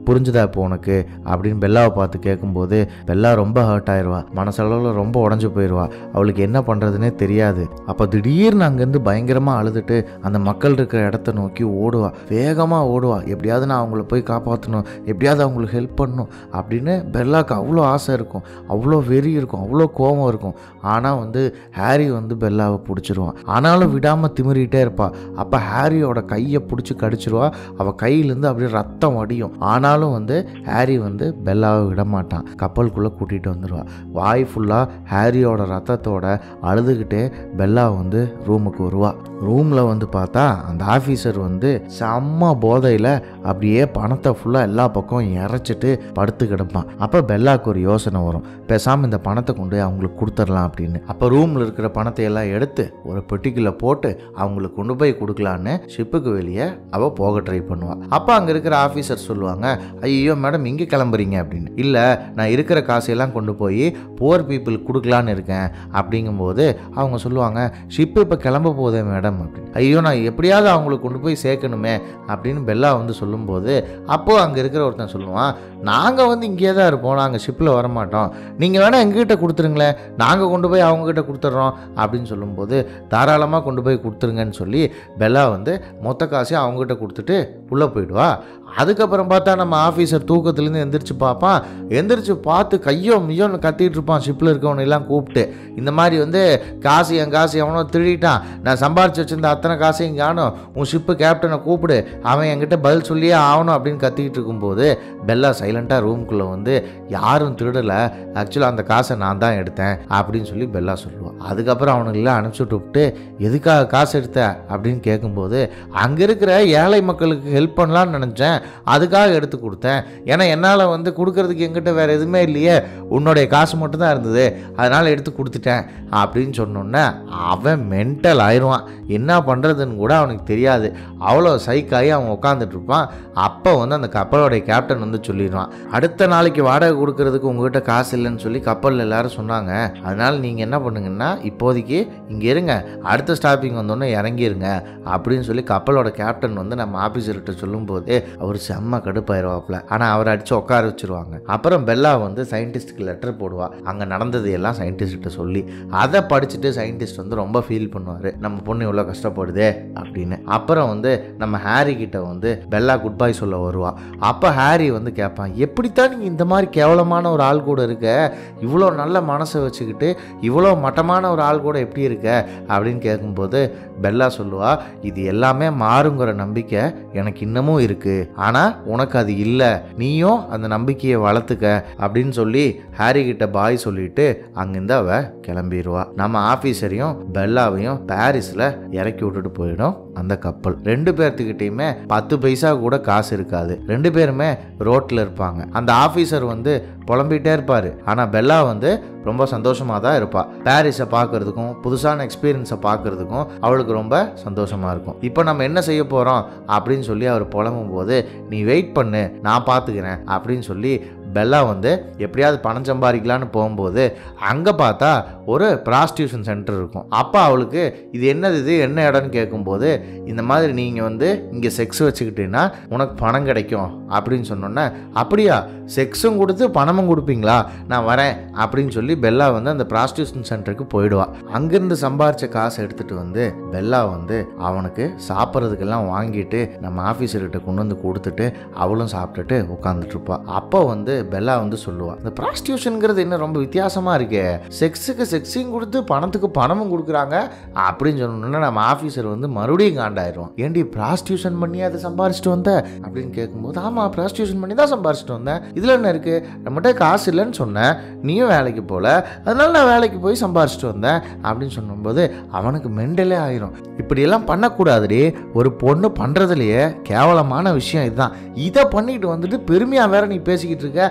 புரிஞ்சுதா இப்போ உனக்கு அப்படின்னு பெல்லாவை பார்த்து கேட்கும்போது பெல்லா ரொம்ப ஹர்ட் ஆயிடுவா மனசளவில் ரொம்ப உடஞ்சு போயிடுவா அவளுக்கு என்ன பண்ணுறதுனே தெரியாது அப்போ திடீர்னு அங்கேருந்து பயங்கரமாக அழுதுட்டு அந்த மக்கள் இருக்கிற இடத்த நோக்கி ஓடுவா வேகமாக ஓடுவா எப்படியாவது நான் அவங்கள போய் காப்பாற்றணும் எப்படியாவது அவங்களுக்கு ஹெல்ப் பண்ணணும் அப்படின்னு பெல்லாவுக்கு அவ்வளோ ஆசை இருக்கும் அவ்வளோ வெறி இருக்கும் அவ்வளோ கோபம் இருக்கும் ஆனால் வந்து ஹாரி வந்து பெல்லாவை பிடிச்சிருவான் ஆனாலும் விடாமல் திமிரிட்டே இருப்பா அப்போ ஹாரியோட கையை பிடிச்சி கடிச்சிருவா அவள் கையிலேருந்து அப்படியே ரத்தம் வடியும் ஆனாலும் வந்து ஹாரி வந்து பெல்லாவை விட மாட்டான் கப்பலுக்குள்ளே கூட்டிகிட்டு வந்துடுவா வாய் ஃபுல்லாக ஹாரியோட ரத்தத்தோட அழுதுகிட்டே பெல்லா வந்து ரூமுக்கு வருவா ரூமில் வந்து பார்த்தா அந்த ஆஃபீஸர் வந்து செம்ம போதையில் அப்படியே பணத்தை ஃபுல்லாக எல்லா பக்கம் இறைச்சிட்டு படுத்து கிடப்பான் அப்போ பெல்லாவுக்கு ஒரு யோசனை வரும் பேசாமல் இந்த பணத்தை கொண்டு போய் அவங்களுக்கு கொடுத்துடலாம் அப்படின்னு அப்போ ரூமில் இருக்கிற பணத்தை எல்லாம் எடுத்து ஒரு பெட்டிக்குள்ளே போட்டு அவங்களுக்கு கொண்டு போய் கொடுக்கலான்னு ஷிப்புக்கு வெளியே அவள் போக ட்ரை பண்ணுவாள் அப்போ அங்கே இருக்கிற ஆஃபீஸர் சொல்லுவாங்க ஐயோ மேடம் இங்கே கிளம்புறீங்க அப்படின்னு இல்லை நான் இருக்கிற காசையெல்லாம் கொண்டு போய் புவர் பீப்புளுக்கு கொடுக்கலான்னு இருக்கேன் அப்படிங்கும்போது அவங்க சொல்லுவாங்க ஷிப்பு இப்போ கிளம்ப போதே மேடம் அப்படின்னு ஐயோ நான் எப்படியாவது அவங்களுக்கு கொண்டு போய் சேர்க்கணுமே அப்படின்னு பெல்லா வந்து சொல்லும்போது அப்போது அங்கே இருக்கிற ஒருத்தன் சொல்லுவான் நாங்கள் வந்து இங்கேயே தான் இருப்போம் நாங்கள் ஷிப்பில் வரமாட்டோம் நீங்கள் வேணால் எங்ககிட்ட கொடுத்துருங்களேன் நாங்கள் கொண்டு போய் அவங்கக்கிட்ட கொடுத்துட்றோம் அப்படின்னு சொல்லும்போது தாராளமாக கொண்டு போய் கொடுத்துருங்கன்னு சொல்லி பெல்லா வந்து மொத்த காசையும் அவங்ககிட்ட கொடுத்துட்டு உள்ளே போயிடுவா அதுக்கப்புறம் பார்த்தா நம்ம ஆஃபீஸர் தூக்கத்துலேருந்து எந்திரிச்சு பார்ப்பான் எந்திரிச்சு பார்த்து கையோ மியோன்னு கத்திட்டு இருப்பான் ஷிப்பில் இருக்கவனை எல்லாம் கூப்பிட்டு இந்த மாதிரி வந்து காசு என் காசு எவனோ திருடிட்டான் நான் சம்பாரிச்சு வச்சிருந்த அத்தனை காசையும் காணும் உன் ஷிப்பு கேப்டனை கூப்பிடு அவன் என்கிட்ட பதில் சொல்லியே ஆகணும் அப்படின்னு கத்திக்கிட்டு இருக்கும்போது பெல்லா சைலண்ட்டாக ரூம்குள்ளே வந்து யாரும் திருடலை ஆக்சுவலாக அந்த காசை நான் தான் எடுத்தேன் அப்படின்னு சொல்லி பெல்லா சொல்லுவான் அதுக்கப்புறம் அவனுங்களெல்லாம் அனுப்பிச்சி விட்டு எதுக்காக காசு எடுத்த அப்படின்னு கேட்கும்போது அங்கே இருக்கிற ஏழை மக்களுக்கு ஹெல்ப் பண்ணலான்னு நினச்சேன் அதுக்காக எடுத்து கொடுத்தேன் ஏன்னா என்னால் வந்து கொடுக்கறதுக்கு எங்கிட்ட வேறு எதுவுமே இல்லையே உன்னுடைய காசு மட்டும் தான் இருந்தது அதனால் எடுத்து கொடுத்துட்டேன் அப்படின்னு சொன்னோன்னே அவன் மென்டல் ஆயிடுவான் என்ன பண்ணுறதுன்னு கூட அவனுக்கு தெரியாது அவ்வளோ சைக்காகி அவன் உட்காந்துட்டு இருப்பான் அப்போ வந்து அந்த கப்பலோடைய கேப்டன் வந்து சொல்லிடுவான் அடுத்த நாளைக்கு வாடகை கொடுக்கறதுக்கு உங்ககிட்ட காசு இல்லைன்னு சொல்லி கப்பலில் எல்லாரும் சொன்னாங்க அதனால் நீங்கள் என்ன பண்ணுங்கன்னா இப்போதைக்கு இங்கே இருங்க அடுத்த ஸ்டாப்பிங் வந்தோடனே இறங்கிருங்க அப்படின்னு சொல்லி கப்பலோட கேப்டன் வந்து நம்ம ஆஃபீஸர்கிட்ட சொல்லும்போது அவர் செம்ம கடுப்பாயிருவாப்புல ஆனால் அவரை அடித்து உட்கார வச்சிருவாங்க அப்புறம் பெல்லா வந்து சயின்டிஸ்ட்டுக்கு லெட்டர் போடுவா அங்கே நடந்தது எல்லாம் சயின்டிஸ்ட்கிட்ட சொல்லி அதை படிச்சுட்டு சயின்டிஸ்ட் வந்து ரொம்ப ஃபீல் பண்ணுவார் நம்ம பொண்ணு இவ்வளோ கஷ்டப்படுதே அப்படின்னு அப்புறம் வந்து நம்ம ஹாரி கிட்ட வந்து பெல்லா குட் பை சொல்ல வருவா அப்போ ஹாரி வந்து கேட்பான் எப்படித்தான் நீங்கள் இந்த மாதிரி கேவலமான ஒரு ஆள் கூட இருக்க இவ்வளோ நல்ல மனசை வச்சுக்கிட்டு இவ்வளோ மட்டமான ஒரு ஆள் கூட எப்படி இருக்க அப்படின்னு கேட்கும்போது பெல்லா சொல்லுவா இது எல்லாமே மாறுங்கிற நம்பிக்கை எனக்கு இன்னமும் இருக்கு ஆனால் உனக்கு அது இல்லை நீயும் அந்த நம்பிக்கையை வளர்த்துக்க அப்படின்னு சொல்லி ஹாரி கிட்ட பாய் சொல்லிட்டு அங்கிருந்து அவ கிளம்பிடுவா நம்ம ஆஃபீஸரையும் பெல்லாவையும் பாரிஸில் இறக்கி விட்டுட்டு போயிடும் அந்த கப்பல் ரெண்டு பேர்த்துக்கிட்டையுமே பத்து பைசா கூட காசு இருக்காது ரெண்டு பேருமே ரோட்டில் இருப்பாங்க அந்த ஆஃபீஸர் வந்து புலம்பிகிட்டே இருப்பார் ஆனால் பெல்லா வந்து ரொம்ப சந்தோஷமாக தான் இருப்பாள் பாரிஸை பார்க்குறதுக்கும் புதுசான எக்ஸ்பீரியன்ஸை பார்க்குறதுக்கும் அவளுக்கு ரொம்ப சந்தோஷமாக இருக்கும் இப்போ நம்ம என்ன செய்ய போகிறோம் அப்படின்னு சொல்லி அவர் புலம்பும் போது நீ வெயிட் பண்ணு நான் பார்த்துக்கிறேன் அப்படின்னு சொல்லி பெல்லா வந்து எப்படியாவது பணம் சம்பாதிக்கலான்னு போகும்போது அங்கே பார்த்தா ஒரு ப்ராஸ்டியூஷன் சென்டர் இருக்கும் அப்போ அவளுக்கு இது என்னது இது என்ன இடம்னு கேட்கும்போது இந்த மாதிரி நீங்கள் வந்து இங்கே செக்ஸ் வச்சுக்கிட்டீங்கன்னா உனக்கு பணம் கிடைக்கும் அப்படின்னு சொன்னோன்னே அப்படியா செக்ஸும் கொடுத்து பணமும் கொடுப்பீங்களா நான் வரேன் அப்படின்னு சொல்லி பெல்லா வந்து அந்த ப்ராஸ்டியூஷன் சென்டருக்கு போயிடுவா அங்கேருந்து சம்பாரிச்ச காசை எடுத்துகிட்டு வந்து பெல்லா வந்து அவனுக்கு சாப்பிட்றதுக்கெல்லாம் வாங்கிட்டு நம்ம ஆஃபீஸர்கிட்ட கொண்டு வந்து கொடுத்துட்டு அவளும் சாப்பிட்டுட்டு உட்காந்துட்டு இருப்பா அப்போ வந்து பெல்லா வந்து சொல்லுவா இந்த ப்ராஸ்டியூஷனுங்கிறது என்ன ரொம்ப வித்தியாசமாக இருக்கே செக்ஸுக்கு செக்ஸையும் கொடுத்து பணத்துக்கு பணமும் கொடுக்குறாங்க அப்படின்னு சொன்னோன்னா நம்ம ஆஃபீஸர் வந்து மறுபடியும் காண்டாயிரும் ஏண்டி ப்ராஸ்டியூஷன் பண்ணி அதை சம்பாரிச்சிட்டு வந்த அப்படின்னு கேட்கும்போது ஆமாம் ப்ராஸ்டியூஷன் பண்ணி தான் சம்பாரிச்சிட்டு வந்தேன் இதில் என்ன இருக்குது நம்மகிட்ட காசு இல்லைன்னு சொன்னேன் நீயும் வேலைக்கு போகல அதனால நான் வேலைக்கு போய் சம்பாரிச்சிட்டு வந்தேன் அப்படின்னு சொல்லும்போது அவனுக்கு மெண்டலே ஆயிரும் இப்படியெல்லாம் பண்ணக்கூடாதுடி ஒரு பொண்ணு பண்ணுறதுலையே கேவலமான விஷயம் இதுதான் இதை பண்ணிட்டு வந்துட்டு பெருமையாக வேற நீ பேசிக்கிட்டு இருக்க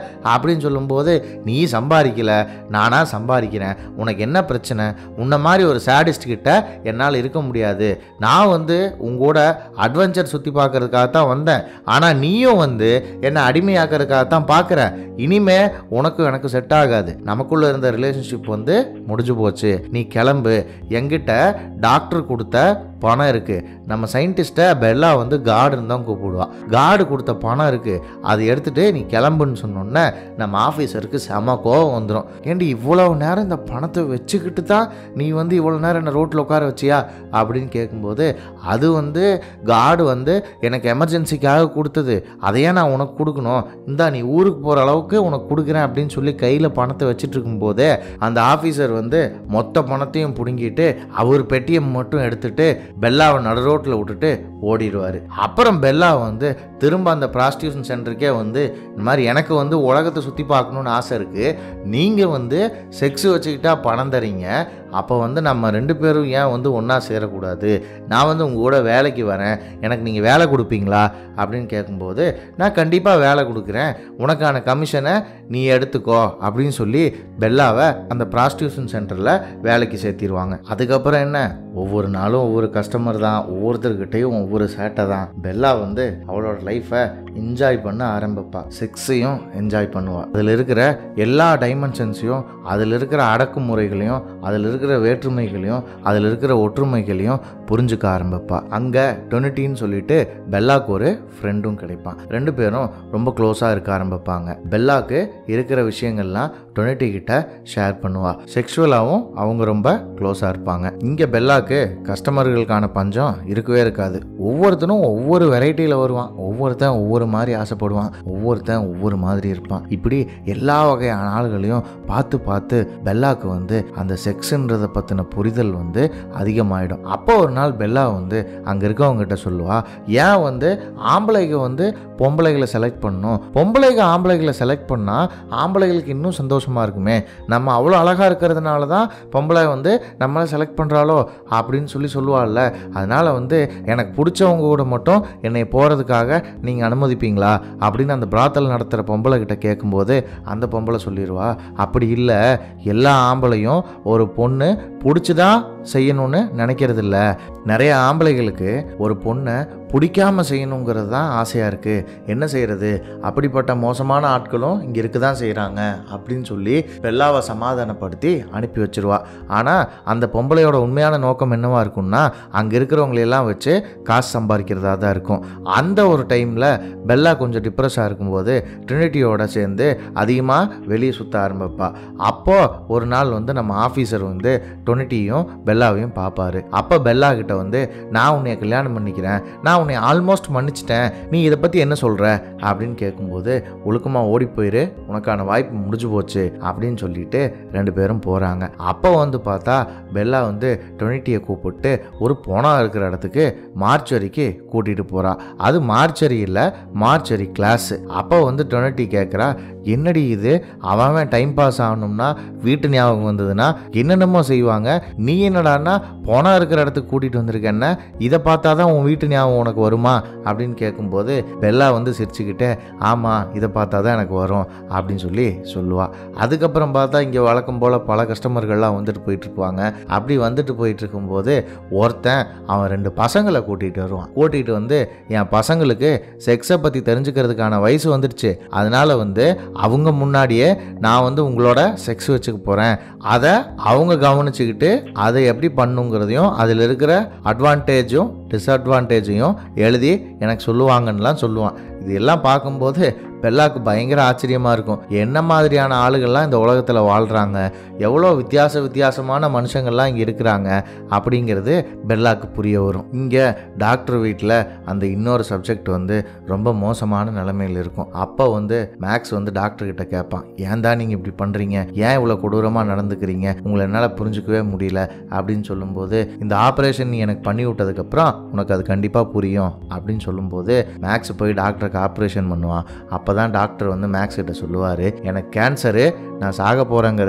அப்படின்னு சொல்லும்போது நீ சம்பாதிக்கல நானா சம்பாதிக்கிறேன் உனக்கு என்ன பிரச்சனை உன்ன மாதிரி ஒரு சாடிஸ்ட் கிட்ட என்னால் இருக்க முடியாது நான் வந்து உங்கூட அட்வென்ச்சர் சுற்றி பார்க்கறதுக்காக தான் வந்தேன் ஆனால் நீயும் வந்து என்னை அடிமையாக்கிறதுக்காக தான் பார்க்குற இனிமே உனக்கும் எனக்கு செட் ஆகாது நமக்குள்ள இருந்த ரிலேஷன்ஷிப் வந்து முடிஞ்சு போச்சு நீ கிளம்பு என்கிட்ட டாக்டர் கொடுத்த பணம் இருக்கு நம்ம சயின்டிஸ்ட்டை பெல்லா வந்து கார்டுன்னு தான் கூப்பிடுவா கார்டு கொடுத்த பணம் இருக்கு அதை எடுத்துட்டு நீ கிளம்புன்னு சொன்னோன்னே நம்ம ஆஃபீஸருக்கு செம கோவம் வந்துடும் ஏண்டி இவ்வளவு நேரம் இந்த பணத்தை வச்சுக்கிட்டு தான் நீ வந்து இவ்வளோ நேரம் என்ன ரோட்டில் உட்கார வச்சியா அப்படின்னு கேட்கும்போது அது வந்து கார்டு வந்து எனக்கு எமர்ஜென்சிக்காக கொடுத்தது அதையே நான் உனக்கு கொடுக்கணும் இந்தா நீ ஊருக்கு போகிற அளவுக்கு உனக்கு கொடுக்குறேன் அப்படின்னு சொல்லி கையில் பணத்தை வச்சுட்டு இருக்கும்போதே அந்த ஆஃபீஸர் வந்து மொத்த பணத்தையும் பிடுங்கிட்டு அவர் பெட்டியை மட்டும் எடுத்துட்டு பெல்லாவை நடு ரோட்டில் விட்டுட்டு ஓடிடுவார் அப்புறம் பெல்லா வந்து திரும்ப அந்த ப்ராஸ்டியூஷன் சென்டருக்கே வந்து இந்த மாதிரி எனக்கு வந்து உலகத்தை சுற்றி பார்க்கணுன்னு ஆசை இருக்குது நீங்கள் வந்து செக்ஸ் வச்சுக்கிட்டா பணம் தரீங்க அப்போ வந்து நம்ம ரெண்டு பேரும் ஏன் வந்து ஒன்றா சேரக்கூடாது நான் வந்து உங்கள் கூட வேலைக்கு வரேன் எனக்கு நீங்கள் வேலை கொடுப்பீங்களா அப்படின்னு கேட்கும்போது நான் கண்டிப்பாக வேலை கொடுக்குறேன் உனக்கான கமிஷனை நீ எடுத்துக்கோ அப்படின்னு சொல்லி பெல்லாவை அந்த ப்ராஸ்டியூஷன் சென்டரில் வேலைக்கு சேர்த்திடுவாங்க அதுக்கப்புறம் என்ன ஒவ்வொரு நாளும் ஒவ்வொரு கஸ்டமர் தான் ஒவ்வொருத்தர்கிட்டையும் ஒவ்வொரு சேட்டை தான் பெல்லா வந்து அவளோட லைஃப்பை என்ஜாய் பண்ண ஆரம்பிப்பா செக்ஸையும் என்ஜாய் பண்ணுவாள் அதில் இருக்கிற எல்லா டைமென்ஷன்ஸையும் அதில் இருக்கிற அடக்குமுறைகளையும் அதில் இருக்கிற வேற்றுமைகளையும் அதில் இருக்கிற ஒற்றுமைகளையும் புரிஞ்சுக்க ஆரம்பிப்பா அங்கே டொனிட்டின்னு சொல்லிட்டு பெல்லாக்கு ஒரு ஃப்ரெண்டும் கிடைப்பான் ரெண்டு பேரும் ரொம்ப க்ளோஸாக இருக்க ஆரம்பிப்பாங்க பெல்லாக்கு இருக்கிற விஷயங்கள்லாம் டொனிட்டி கிட்ட ஷேர் பண்ணுவா செக்ஷுவலாகவும் அவங்க ரொம்ப க்ளோஸாக இருப்பாங்க இங்கே பெல்லாக்கு கஸ்டமர்களுக்கான பஞ்சம் இருக்கவே இருக்காது ஒவ்வொருத்தனும் ஒவ்வொரு வெரைட்டியில் வருவான் ஒவ்வொருத்தன் ஒவ்வொரு மாதிரி ஆசைப்படுவான் ஒவ்வொருத்தன் ஒவ்வொரு மாதிரி இருப்பான் இப்படி எல்லா வகையான ஆளுகளையும் பார்த்து பார்த்து பெல்லாக்கு வந்து அந்த செக்ஸுன்றதை பற்றின புரிதல் வந்து அதிகமாயிடும் அப்போ ஒரு நாள் பெல்லா வந்து அங்கே இருக்கவங்ககிட்ட சொல்லுவா ஏன் வந்து ஆம்பளைங்க வந்து பொம்பளைகளை செலக்ட் பண்ணணும் பொம்பளைங்க ஆம்பளைகளை செலக்ட் பண்ணால் ஆம்பளைகளுக்கு இன்னும் சந்தோஷமாக இருக்குமே நம்ம அவ்வளோ அழகாக இருக்கிறதுனால தான் பொம்பளை வந்து நம்மளை செலக்ட் பண்ணுறாளோ அப்படின்னு சொல்லி சொல்லுவாள்ல அதனால் வந்து எனக்கு பிடிச்சவங்க கூட மட்டும் என்னை போகிறதுக்காக நீங்கள் அனுமதிப்பீங்களா அப்படின்னு அந்த பிராத்தல் நடத்துகிற பொம்பளை கிட்ட கேட்கும்போது அந்த பொம்பளை சொல்லிடுவா அப்படி இல்லை எல்லா ஆம்பளையும் ஒரு பொண்ணு பிடிச்சிதான் செய்யணும்னு நினைக்கிறது இல்ல நிறைய ஆம்பளைகளுக்கு ஒரு பொண்ணை பிடிக்காம செய்யணுங்கிறது தான் ஆசையாக இருக்குது என்ன செய்கிறது அப்படிப்பட்ட மோசமான ஆட்களும் இங்கே இருக்க தான் செய்கிறாங்க அப்படின்னு சொல்லி பெல்லாவை சமாதானப்படுத்தி அனுப்பி வச்சிருவா ஆனால் அந்த பொம்பளையோட உண்மையான நோக்கம் என்னவா இருக்கும்னா அங்கே இருக்கிறவங்களையெல்லாம் வச்சு காசு சம்பாதிக்கிறதா தான் இருக்கும் அந்த ஒரு டைமில் பெல்லா கொஞ்சம் டிப்ரெஸ்ஸாக இருக்கும்போது ட்ரினிட்டியோட சேர்ந்து அதிகமாக வெளியே சுற்ற ஆரம்பிப்பா அப்போது ஒரு நாள் வந்து நம்ம ஆஃபீஸர் வந்து டொனிட்டியும் பெல்லாவையும் பார்ப்பாரு அப்போ பெல்லா கிட்ட வந்து நான் உன்னை கல்யாணம் பண்ணிக்கிறேன் நான் உன்னை ஆல்மோஸ்ட் மன்னிச்சிட்டேன் நீ இதை பற்றி என்ன சொல்கிற அப்படின்னு கேட்கும்போது ஒழுக்கமாக ஓடி போயிரு உனக்கான வாய்ப்பு முடிஞ்சு போச்சு அப்படின்னு சொல்லிட்டு ரெண்டு பேரும் போகிறாங்க அப்போ வந்து பார்த்தா பெல்லா வந்து டொனிட்டியை கூப்பிட்டு ஒரு போனா இருக்கிற இடத்துக்கு மார்ச்சரிக்கு கூட்டிகிட்டு போகிறா அது மார்ச்சரி இல்லை மார்ச்சரி கிளாஸு அப்போ வந்து டொனிட்டி கேட்குறா என்னடி இது அவன் டைம் பாஸ் ஆகணும்னா வீட்டு ஞாபகம் வந்ததுன்னா என்னென்னமோ செய்வாங்க நீ என்னடான்னா போனா இருக்கிற இடத்துக்கு கூட்டிகிட்டு வந்திருக்கேன்னா இதை பார்த்தா தான் உன் வீட்டு ஞாபகம் உனக்கு வருமா அப்படின்னு கேட்கும்போது பெல்லா வந்து சிரிச்சுக்கிட்டே ஆமாம் இதை பார்த்தா தான் எனக்கு வரும் அப்படின்னு சொல்லி சொல்லுவா அதுக்கப்புறம் பார்த்தா இங்கே வழக்கம் போல் பல கஸ்டமர்கள்லாம் வந்துட்டு போயிட்டு இருப்பாங்க அப்படி வந்துட்டு போயிட்டு இருக்கும்போது ஒருத்தன் அவன் ரெண்டு பசங்களை கூட்டிகிட்டு வருவான் கூட்டிகிட்டு வந்து என் பசங்களுக்கு செக்ஸை பற்றி தெரிஞ்சுக்கிறதுக்கான வயசு வந்துடுச்சு அதனால வந்து அவங்க முன்னாடியே நான் வந்து உங்களோட செக்ஸ் வச்சுக்க போகிறேன் அதை அவங்க கவனிச்சுக்கிட்டு அதை எப்படி பண்ணுங்கிறதையும் அதில் இருக்கிற அட்வான்டேஜும் டிஸ்அட்வான்டேஜையும் எழுதி எனக்கு சொல்லுவாங்கன்னுலாம் சொல்லுவான் இது எல்லாம் பார்க்கும்போது பெல்லாக்கு பயங்கர ஆச்சரியமாக இருக்கும் என்ன மாதிரியான ஆளுகள்லாம் இந்த உலகத்தில் வாழ்கிறாங்க எவ்வளோ வித்தியாச வித்தியாசமான மனுஷங்கள்லாம் இங்கே இருக்கிறாங்க அப்படிங்கிறது பெல்லாக்கு புரிய வரும் இங்கே டாக்டர் வீட்டில் அந்த இன்னொரு சப்ஜெக்ட் வந்து ரொம்ப மோசமான நிலைமையில் இருக்கும் அப்போ வந்து மேக்ஸ் வந்து டாக்டர் கிட்ட கேட்பான் ஏன் தான் நீங்கள் இப்படி பண்ணுறீங்க ஏன் இவ்வளோ கொடூரமாக நடந்துக்கிறீங்க உங்களை என்னால் புரிஞ்சுக்கவே முடியல அப்படின்னு சொல்லும்போது இந்த ஆப்ரேஷன் நீ எனக்கு பண்ணி விட்டதுக்கப்புறம் உனக்கு அது கண்டிப்பாக புரியும் அப்படின்னு சொல்லும்போது மேக்ஸ் போய் டாக்டருக்கு ஆப்ரேஷன் பண்ணுவான் அப்போ தான் டாக்டர் வந்து மேக்ஸ் கிட்ட சொல்லுவார் எனக்கு கேன்சரு நான் சாக போகிறேங்கிறது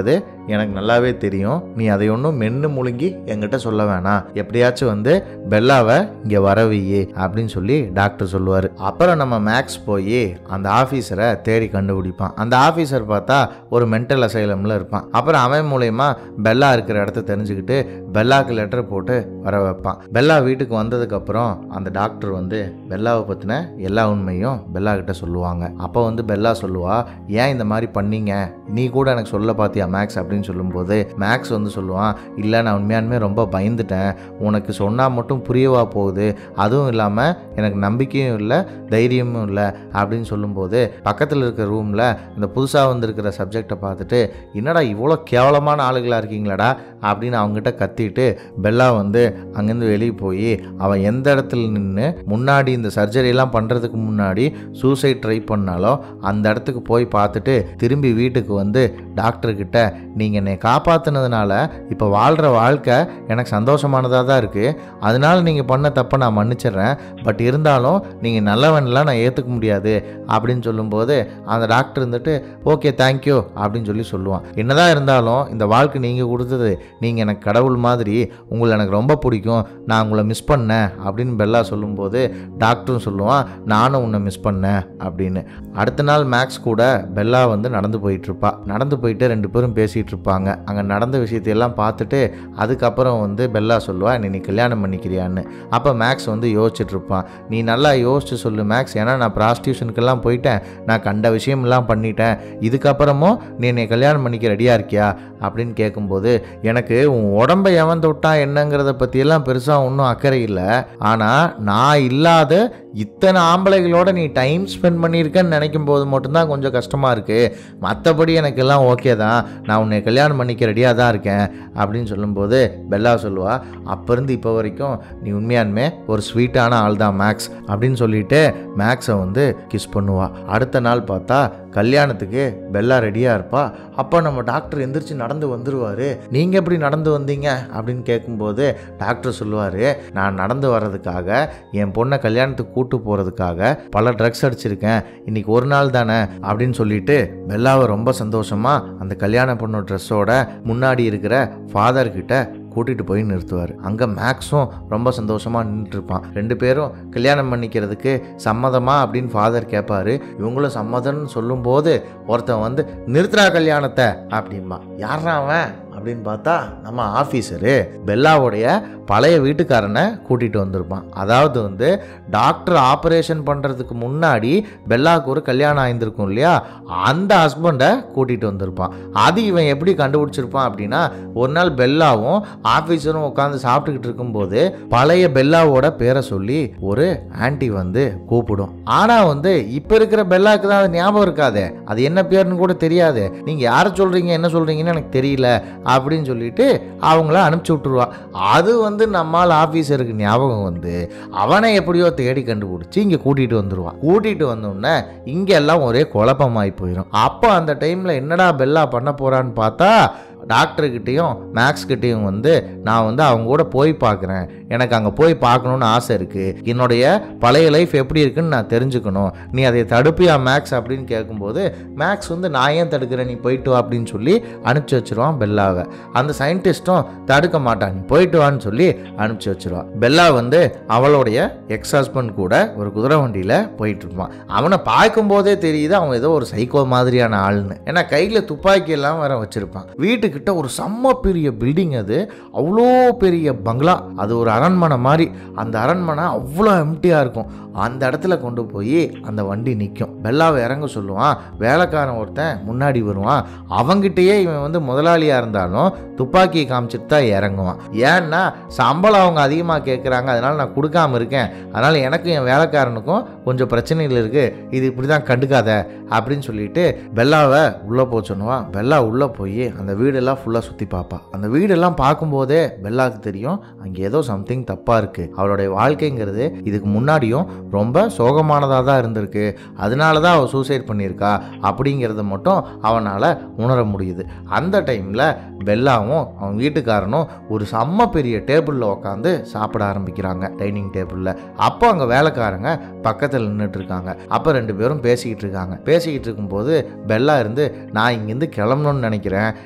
எனக்கு நல்லாவே தெரியும் நீ அதை ஒன்றும் மென்று முழுங்கி என்கிட்ட சொல்ல வேணாம் எப்படியாச்சும் வந்து பெல்லாவை இங்கே வரவையே அப்படின்னு சொல்லி டாக்டர் சொல்லுவார் அப்புறம் நம்ம மேக்ஸ் போய் அந்த ஆஃபீஸரை தேடி கண்டுபிடிப்பான் அந்த ஆஃபீஸர் பார்த்தா ஒரு மென்டல் அசைலமில் இருப்பான் அப்புறம் அவன் மூலயமா பெல்லா இருக்கிற இடத்த தெரிஞ்சுக்கிட்டு பெல்லாக்கு லெட்டர் போட்டு வர வைப்பான் பெல்லா வீட்டுக்கு வந்ததுக்கப்புறம் அந்த டாக்டர் வந்து பெல்லாவை பற்றின எல்லா உண்மையும் பெல்லா கிட்ட சொல்லுவாங்க அப்போ வந்து பெல்லா சொல்லுவா ஏன் இந்த மாதிரி பண்ணீங்க நீ கூட எனக்கு சொல்ல பார்த்தியா மேக்ஸ் அப்படின்னு சொல்லும்போது மேக்ஸ் வந்து சொல்லுவான் இல்லை நான் உண்மையானுமே ரொம்ப பயந்துட்டேன் உனக்கு சொன்னால் மட்டும் புரியவா போகுது அதுவும் இல்லாமல் எனக்கு நம்பிக்கையும் இல்லை தைரியமும் இல்லை அப்படின்னு சொல்லும்போது பக்கத்தில் இருக்கிற ரூமில் இந்த புதுசாக வந்திருக்கிற சப்ஜெக்டை பார்த்துட்டு என்னடா இவ்வளோ கேவலமான ஆளுகளாக இருக்கீங்களாடா அப்படின்னு அவங்ககிட்ட கத்திட்டு பெல்லா வந்து அங்கேருந்து வெளியே போய் அவன் எந்த இடத்துல நின்று முன்னாடி இந்த சர்ஜரியெல்லாம் பண்ணுறதுக்கு முன்னாடி சூசைட் ட்ரை பண்ணாலும் அந்த இடத்துக்கு போய் பார்த்துட்டு திரும்பி வீட்டுக்கு வந்து டாக்டர்கிட்ட நீங்கள் என்னை காப்பாற்றினதுனால இப்போ வாழ்கிற வாழ்க்கை எனக்கு சந்தோஷமானதாக தான் இருக்குது அதனால நீங்கள் பண்ண தப்பை நான் மன்னிச்சிடுறேன் பட் இருந்தாலும் நீங்கள் நல்லவன்லாம் நான் ஏற்றுக்க முடியாது அப்படின்னு சொல்லும்போது அந்த டாக்டர் இருந்துட்டு ஓகே தேங்க்யூ அப்படின்னு சொல்லி சொல்லுவான் என்னதான் இருந்தாலும் இந்த வாழ்க்கை நீங்கள் கொடுத்தது நீங்கள் எனக்கு கடவுள் மாதிரி உங்களை எனக்கு ரொம்ப பிடிக்கும் நான் உங்களை மிஸ் பண்ணேன் அப்படின்னு பெல்லா சொல்லும்போது டாக்டரும் சொல்லுவான் நானும் உன்னை மிஸ் பண்ணேன் அப்படின்னு அடுத்த நாள் மேக்ஸ் கூட பெல்லா வந்து நடந்து போயிட்டு இருப்பா நடந்து போயிட்டு ரெண்டு பேரும் பேசிகிட்டு இருப்பாங்க அங்கே நடந்த விஷயத்தையெல்லாம் பார்த்துட்டு அதுக்கப்புறம் வந்து பெல்லா சொல்லுவா என்னை நீ கல்யாணம் பண்ணிக்கிறியான்னு அப்போ மேக்ஸ் வந்து யோசிச்சுட்டு இருப்பான் நீ நல்லா யோசிச்சு சொல்லு மேக்ஸ் ஏன்னா நான் ப்ராஸ்டியூஷனுக்கெல்லாம் போயிட்டேன் நான் கண்ட விஷயமெல்லாம் பண்ணிட்டேன் இதுக்கப்புறமும் நீ என்னை கல்யாணம் பண்ணிக்க ரெடியாக இருக்கியா அப்படின்னு கேட்கும்போது எனக்கு உன் உடம்பை எவன் தொட்டா என்னங்கிறத பற்றியெல்லாம் பெருசாக ஒன்றும் அக்கறை இல்லை ஆனால் நான் இல்லாத இத்தனை ஆம்பளைகளோட நீ டைம் ஸ்பெண்ட் பண்ணியிருக்கேன்னு நினைக்கும் போது மட்டும்தான் கொஞ்சம் கஷ்டமாக இருக்குது மற்றபடி எனக்கு எல்லாம் ஓகே தான் நான் உன்னை கல்யாணம் பண்ணிக்க ரெடியாக தான் இருக்கேன் அப்படின்னு சொல்லும்போது பெல்லா சொல்லுவா அப்போ இருந்து இப்போ வரைக்கும் நீ உண்மையானுமே ஒரு ஸ்வீட்டான ஆள் தான் மேக்ஸ் அப்படின்னு சொல்லிட்டு மேக்ஸை வந்து கிஸ் பண்ணுவா அடுத்த நாள் பார்த்தா கல்யாணத்துக்கு பெல்லா ரெடியாக இருப்பா அப்போ நம்ம டாக்டர் எந்திரிச்சு நடந்து வந்துருவார் நீங்கள் எப்படி நடந்து வந்தீங்க அப்படின்னு கேட்கும்போது டாக்டர் சொல்லுவார் நான் நடந்து வர்றதுக்காக என் பொண்ணை கல்யாணத்துக்கு கூட்டு போகிறதுக்காக பல ட்ரக்ஸ் அடிச்சிருக்கேன் இன்னைக்கு ஒரு நாள் தானே அப்படின்னு சொல்லிட்டு பெல்லாவை ரொம்ப சந்தோஷமாக அந்த கல்யாண பொண்ணு ட்ரெஸ்ஸோட முன்னாடி இருக்கிற ஃபாதர் கிட்ட கூட்டிகிட்டு போய் நிறுத்துவார் அங்கே மேக்ஸும் ரொம்ப சந்தோஷமாக நின்றுட்டு இருப்பான் ரெண்டு பேரும் கல்யாணம் பண்ணிக்கிறதுக்கு சம்மதமா அப்படின்னு ஃபாதர் கேட்பாரு இவங்களும் சம்மதம்னு சொல்லும்போது ஒருத்தன் வந்து நிறுத்துறா கல்யாணத்தை அப்படிம்பா யாரா அவன் அப்படின்னு பார்த்தா நம்ம ஆஃபீஸரு பெல்லாவுடைய பழைய வீட்டுக்காரனை கூட்டிகிட்டு வந்திருப்பான் அதாவது வந்து டாக்டர் ஆப்ரேஷன் பண்ணுறதுக்கு முன்னாடி பெல்லாவுக்கு ஒரு கல்யாணம் ஆயிருந்திருக்கும் இல்லையா அந்த ஹஸ்பண்டை கூட்டிகிட்டு வந்திருப்பான் அது இவன் எப்படி கண்டுபிடிச்சிருப்பான் அப்படின்னா ஒரு நாள் பெல்லாவும் ஆஃபீஸரும் உட்காந்து சாப்பிட்டுக்கிட்டு இருக்கும்போது பழைய பெல்லாவோட பேரை சொல்லி ஒரு ஆன்ட்டி வந்து கூப்பிடும் ஆனால் வந்து இப்போ இருக்கிற பெல்லாவுக்கு தான் அது ஞாபகம் இருக்காதே அது என்ன பேர்னு கூட தெரியாது நீங்கள் யாரை சொல்கிறீங்க என்ன சொல்கிறீங்கன்னு எனக்கு தெரியல அப்படின்னு சொல்லிட்டு அவங்கள அனுப்பிச்சி விட்ருவா அது வந்து நம்மால் ஆஃபீஸருக்கு ஞாபகம் வந்து அவனை எப்படியோ தேடி கண்டுபிடிச்சி இங்கே கூட்டிகிட்டு வந்துடுவான் கூட்டிகிட்டு வந்தோடனே இங்கே எல்லாம் ஒரே குழப்பமாகி போயிடும் அப்போ அந்த டைமில் என்னடா பெல்லா பண்ண போகிறான்னு பார்த்தா டாக்டர்கிட்டையும் மேக்ஸ் கிட்டேயும் வந்து நான் வந்து அவங்க கூட போய் பார்க்குறேன் எனக்கு அங்கே போய் பார்க்கணுன்னு ஆசை இருக்குது என்னுடைய பழைய லைஃப் எப்படி இருக்குன்னு நான் தெரிஞ்சுக்கணும் நீ அதை தடுப்பியா மேக்ஸ் அப்படின்னு கேட்கும்போது மேக்ஸ் வந்து நான் ஏன் தடுக்கிறேன் நீ போயிட்டு வா அப்படின்னு சொல்லி அனுப்பிச்சி வச்சிருவான் பெல்லாவை அந்த சயின்டிஸ்ட்டும் தடுக்க மாட்டான் நீ போயிட்டு வான்னு சொல்லி அனுப்பிச்சி வச்சிருவான் பெல்லா வந்து அவளுடைய எக்ஸ் ஹஸ்பண்ட் கூட ஒரு குதிரை வண்டியில் போயிட்டு இருப்பான் அவனை பார்க்கும்போதே தெரியுது அவன் ஏதோ ஒரு சைக்கோ மாதிரியான ஆள்னு ஏன்னா கையில் துப்பாக்கி எல்லாம் வேற வச்சிருப்பான் வீட்டுக்கிட்ட ஒரு செம்ம பெரிய பில்டிங் அது அவ்வளோ பெரிய பங்களா அது ஒரு அரண்மனை மாதிரி அந்த அரண்மனை அவ்வளோ எம்டியாக இருக்கும் அந்த இடத்துல கொண்டு போய் அந்த வண்டி நிற்கும் பெல்லாவை இறங்க சொல்லுவான் வேலைக்காரன் ஒருத்தன் முன்னாடி வருவான் அவங்கிட்டயே இவன் வந்து முதலாளியாக இருந்தாலும் துப்பாக்கியை காமிச்சிட்டு தான் இறங்குவான் ஏன்னா சம்பளம் அவங்க அதிகமாக கேட்குறாங்க அதனால் நான் கொடுக்காம இருக்கேன் அதனால் எனக்கும் என் வேலைக்காரனுக்கும் கொஞ்சம் பிரச்சனைகள் இருக்குது இது இப்படி தான் கண்டுக்காத அப்படின்னு சொல்லிட்டு பெல்லாவை உள்ளே போக சொன்னுவான் பெல்லா உள்ளே போய் அந்த வீடெல்லாம் ஃபுல்லாக சுற்றி பார்ப்பா அந்த வீடெல்லாம் பார்க்கும்போதே பெல்லாவுக்கு தெரியும் அங்கே ஏதோ சம்திங் தப்பாக இருக்குது அவளுடைய வாழ்க்கைங்கிறது இதுக்கு முன்னாடியும் ரொம்ப சோகமானதாக தான் இருந்திருக்கு அதனால தான் அவள் சூசைட் பண்ணியிருக்கா அப்படிங்கிறத மட்டும் அவனால் உணர முடியுது அந்த டைமில் பெல்லாவும் அவன் வீட்டுக்காரனும் ஒரு செம்ம பெரிய டேபிளில் உட்காந்து சாப்பிட ஆரம்பிக்கிறாங்க டைனிங் டேபிளில் அப்போ அங்கே வேலைக்காரங்க பக்கத்தில் நின்றுட்டு இருக்காங்க அப்போ ரெண்டு பேரும் பேசிக்கிட்டு இருக்காங்க பேசிக்கிட்டு இருக்கும்போது பெல்லா இருந்து நான் இங்கேருந்து கிளம்பணும்னு நினைக்கிறேன் எனக்கு இந்த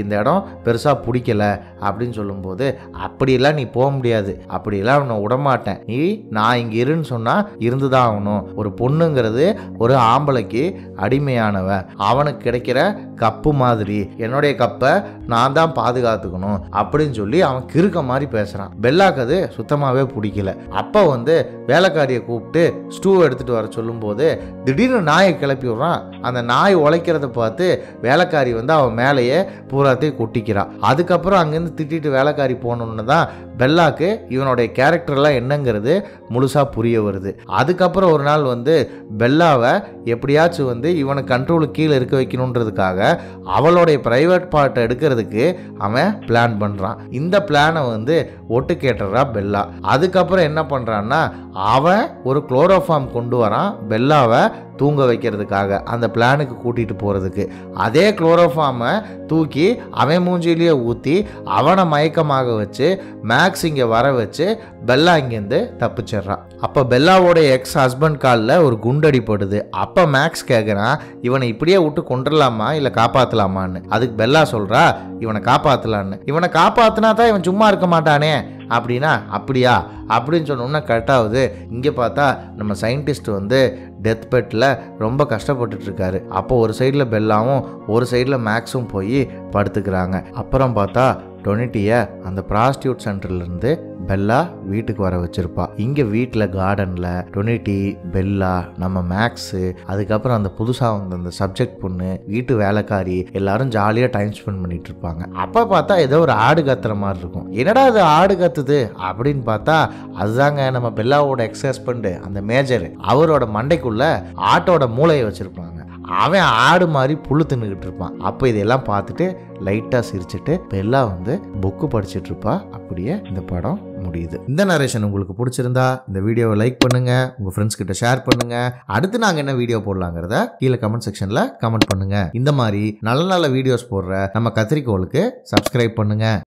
இந்த இடம் பெருசாக பிடிக்கல அப்படின்னு சொல்லும்போது அப்படியெல்லாம் நீ போக முடியாது அப்படியெல்லாம் உன்னை விடமாட்டேன் நீ நான் இங்கே இருன்னு சொன்னால் இருந்து தான் ஆகணும் ஒரு பொண்ணுங்கிறது ஒரு ஆம்பளைக்கு அடிமையானவன் அவனுக்கு கிடைக்கிற கப்பு மாதிரி என்னுடைய கப்பை நான் தான் பாதுகாத்துக்கணும் அப்படின்னு சொல்லி அவன் கிறுக்க மாதிரி பேசுகிறான் பெல்லாக்கு அது சுத்தமாகவே பிடிக்கல அப்போ வந்து வேலைக்காரியை கூப்பிட்டு ஸ்டூ எடுத்துகிட்டு வர சொல்லும்போது திடீர்னு நாயை கிளப்பி விட்றான் அந்த நாய் உழைக்கிறத பார்த்து வேலைக்காரி வந்து அவன் மேலேயே பூராத்தையும் கொட்டிக்கிறான் அதுக்கப்புறம் அங்கேருந்து திட்டிட்டு வேலைக்காரி போனோன்னு தான் பெல்லாக்கு இவனுடைய கேரக்டர்லாம் என்னங்கிறது முழுசாக புரிய வருது அதுக்கப்புறம் ஒரு நாள் வந்து பெல்லாவை எப்படியாச்சும் வந்து இவனை கண்ட்ரோலுக்கு கீழே இருக்க வைக்கணுன்றதுக்காக அவளுடைய ப்ரைவேட் பார்ட்டை எடுக்கிறதுக்கு அவன் பிளான் பண்ணுறான் இந்த பிளானை வந்து ஒட்டு கேட்டுறா பெல்லா அதுக்கப்புறம் என்ன பண்ணுறான்னா அவன் ஒரு குளோரோஃபார்ம் கொண்டு வரான் பெல்லாவை தூங்க வைக்கிறதுக்காக அந்த பிளானுக்கு கூட்டிகிட்டு போகிறதுக்கு அதே குளோரோஃபார்மை தூக்கி அவன் மூஞ்சிலேயே ஊற்றி அவனை மயக்கமாக வச்சு மேக்ஸ் இங்கே வர வச்சு பெல்லா இங்கேருந்து தப்பிச்சிடுறான் அப்போ பெல்லாவோட எக்ஸ் ஹஸ்பண்ட் காலில் ஒரு குண்டடிப்படுது அப்போ மேக்ஸ் கேட்குறான் இவனை இப்படியே விட்டு கொண்டுடலாமா இல்லை காப்பாற்றலாமான்னு அதுக்கு பெல்லா சொல்கிறா இவனை காப்பாற்றலான்னு இவனை காப்பாற்றினா தான் இவன் சும்மா இருக்க மாட்டானே அப்படின்னா அப்படியா அப்படின்னு சொன்னோன்னா கரெக்டாகுது இங்கே பார்த்தா நம்ம சயின்டிஸ்ட் வந்து டெத் பெட்டில் ரொம்ப கஷ்டப்பட்டுட்டு இருக்காரு அப்போ ஒரு சைடில் பெல்லாவும் ஒரு சைடில் மேக்ஸும் போய் படுத்துக்கிறாங்க அப்புறம் பார்த்தா டொனிட்டியை அந்த ப்ராஸ்டியூட் சென்டர்லேருந்து பெல்லா வீட்டுக்கு வர வச்சிருப்பா இங்கே வீட்டில் கார்டனில் டொனிட்டி பெல்லா நம்ம மேக்ஸு அதுக்கப்புறம் அந்த புதுசாக வந்த அந்த சப்ஜெக்ட் பொண்ணு வீட்டு வேலைக்காரி எல்லாரும் ஜாலியாக டைம் ஸ்பெண்ட் பண்ணிட்டு இருப்பாங்க அப்போ பார்த்தா ஏதோ ஒரு ஆடு கத்துற மாதிரி இருக்கும் என்னடா அது ஆடு கத்துது அப்படின்னு பார்த்தா அதுதாங்க நம்ம பெல்லாவோட எக்ஸ் ஹஸ்பண்டு அந்த மேஜர் அவரோட மண்டைக்குள்ள ஆட்டோட மூளையை வச்சிருப்பாங்க அவன் ஆடு மாதிரி புல்லு தின்னுக்கிட்டு இருப்பான் அப்போ இதெல்லாம் பார்த்துட்டு லைட்டாக சிரிச்சிட்டு பெல்லா வந்து புக்கு படிச்சுட்டு இருப்பா அப்படியே இந்த படம் முடியுது இந்த நரேஷன் உங்களுக்கு பிடிச்சிருந்தா இந்த வீடியோவை லைக் பண்ணுங்க உங்க ஃப்ரெண்ட்ஸ் கிட்ட ஷேர் பண்ணுங்க அடுத்து நாங்கள் என்ன வீடியோ போடலாங்கிறத கீழே கமெண்ட் செக்ஷன்ல கமெண்ட் பண்ணுங்க இந்த மாதிரி நல்ல நல்ல வீடியோஸ் போடுற நம்ம கத்திரிக்கோளுக்கு சப்ஸ்கிரைப் பண்ணுங்க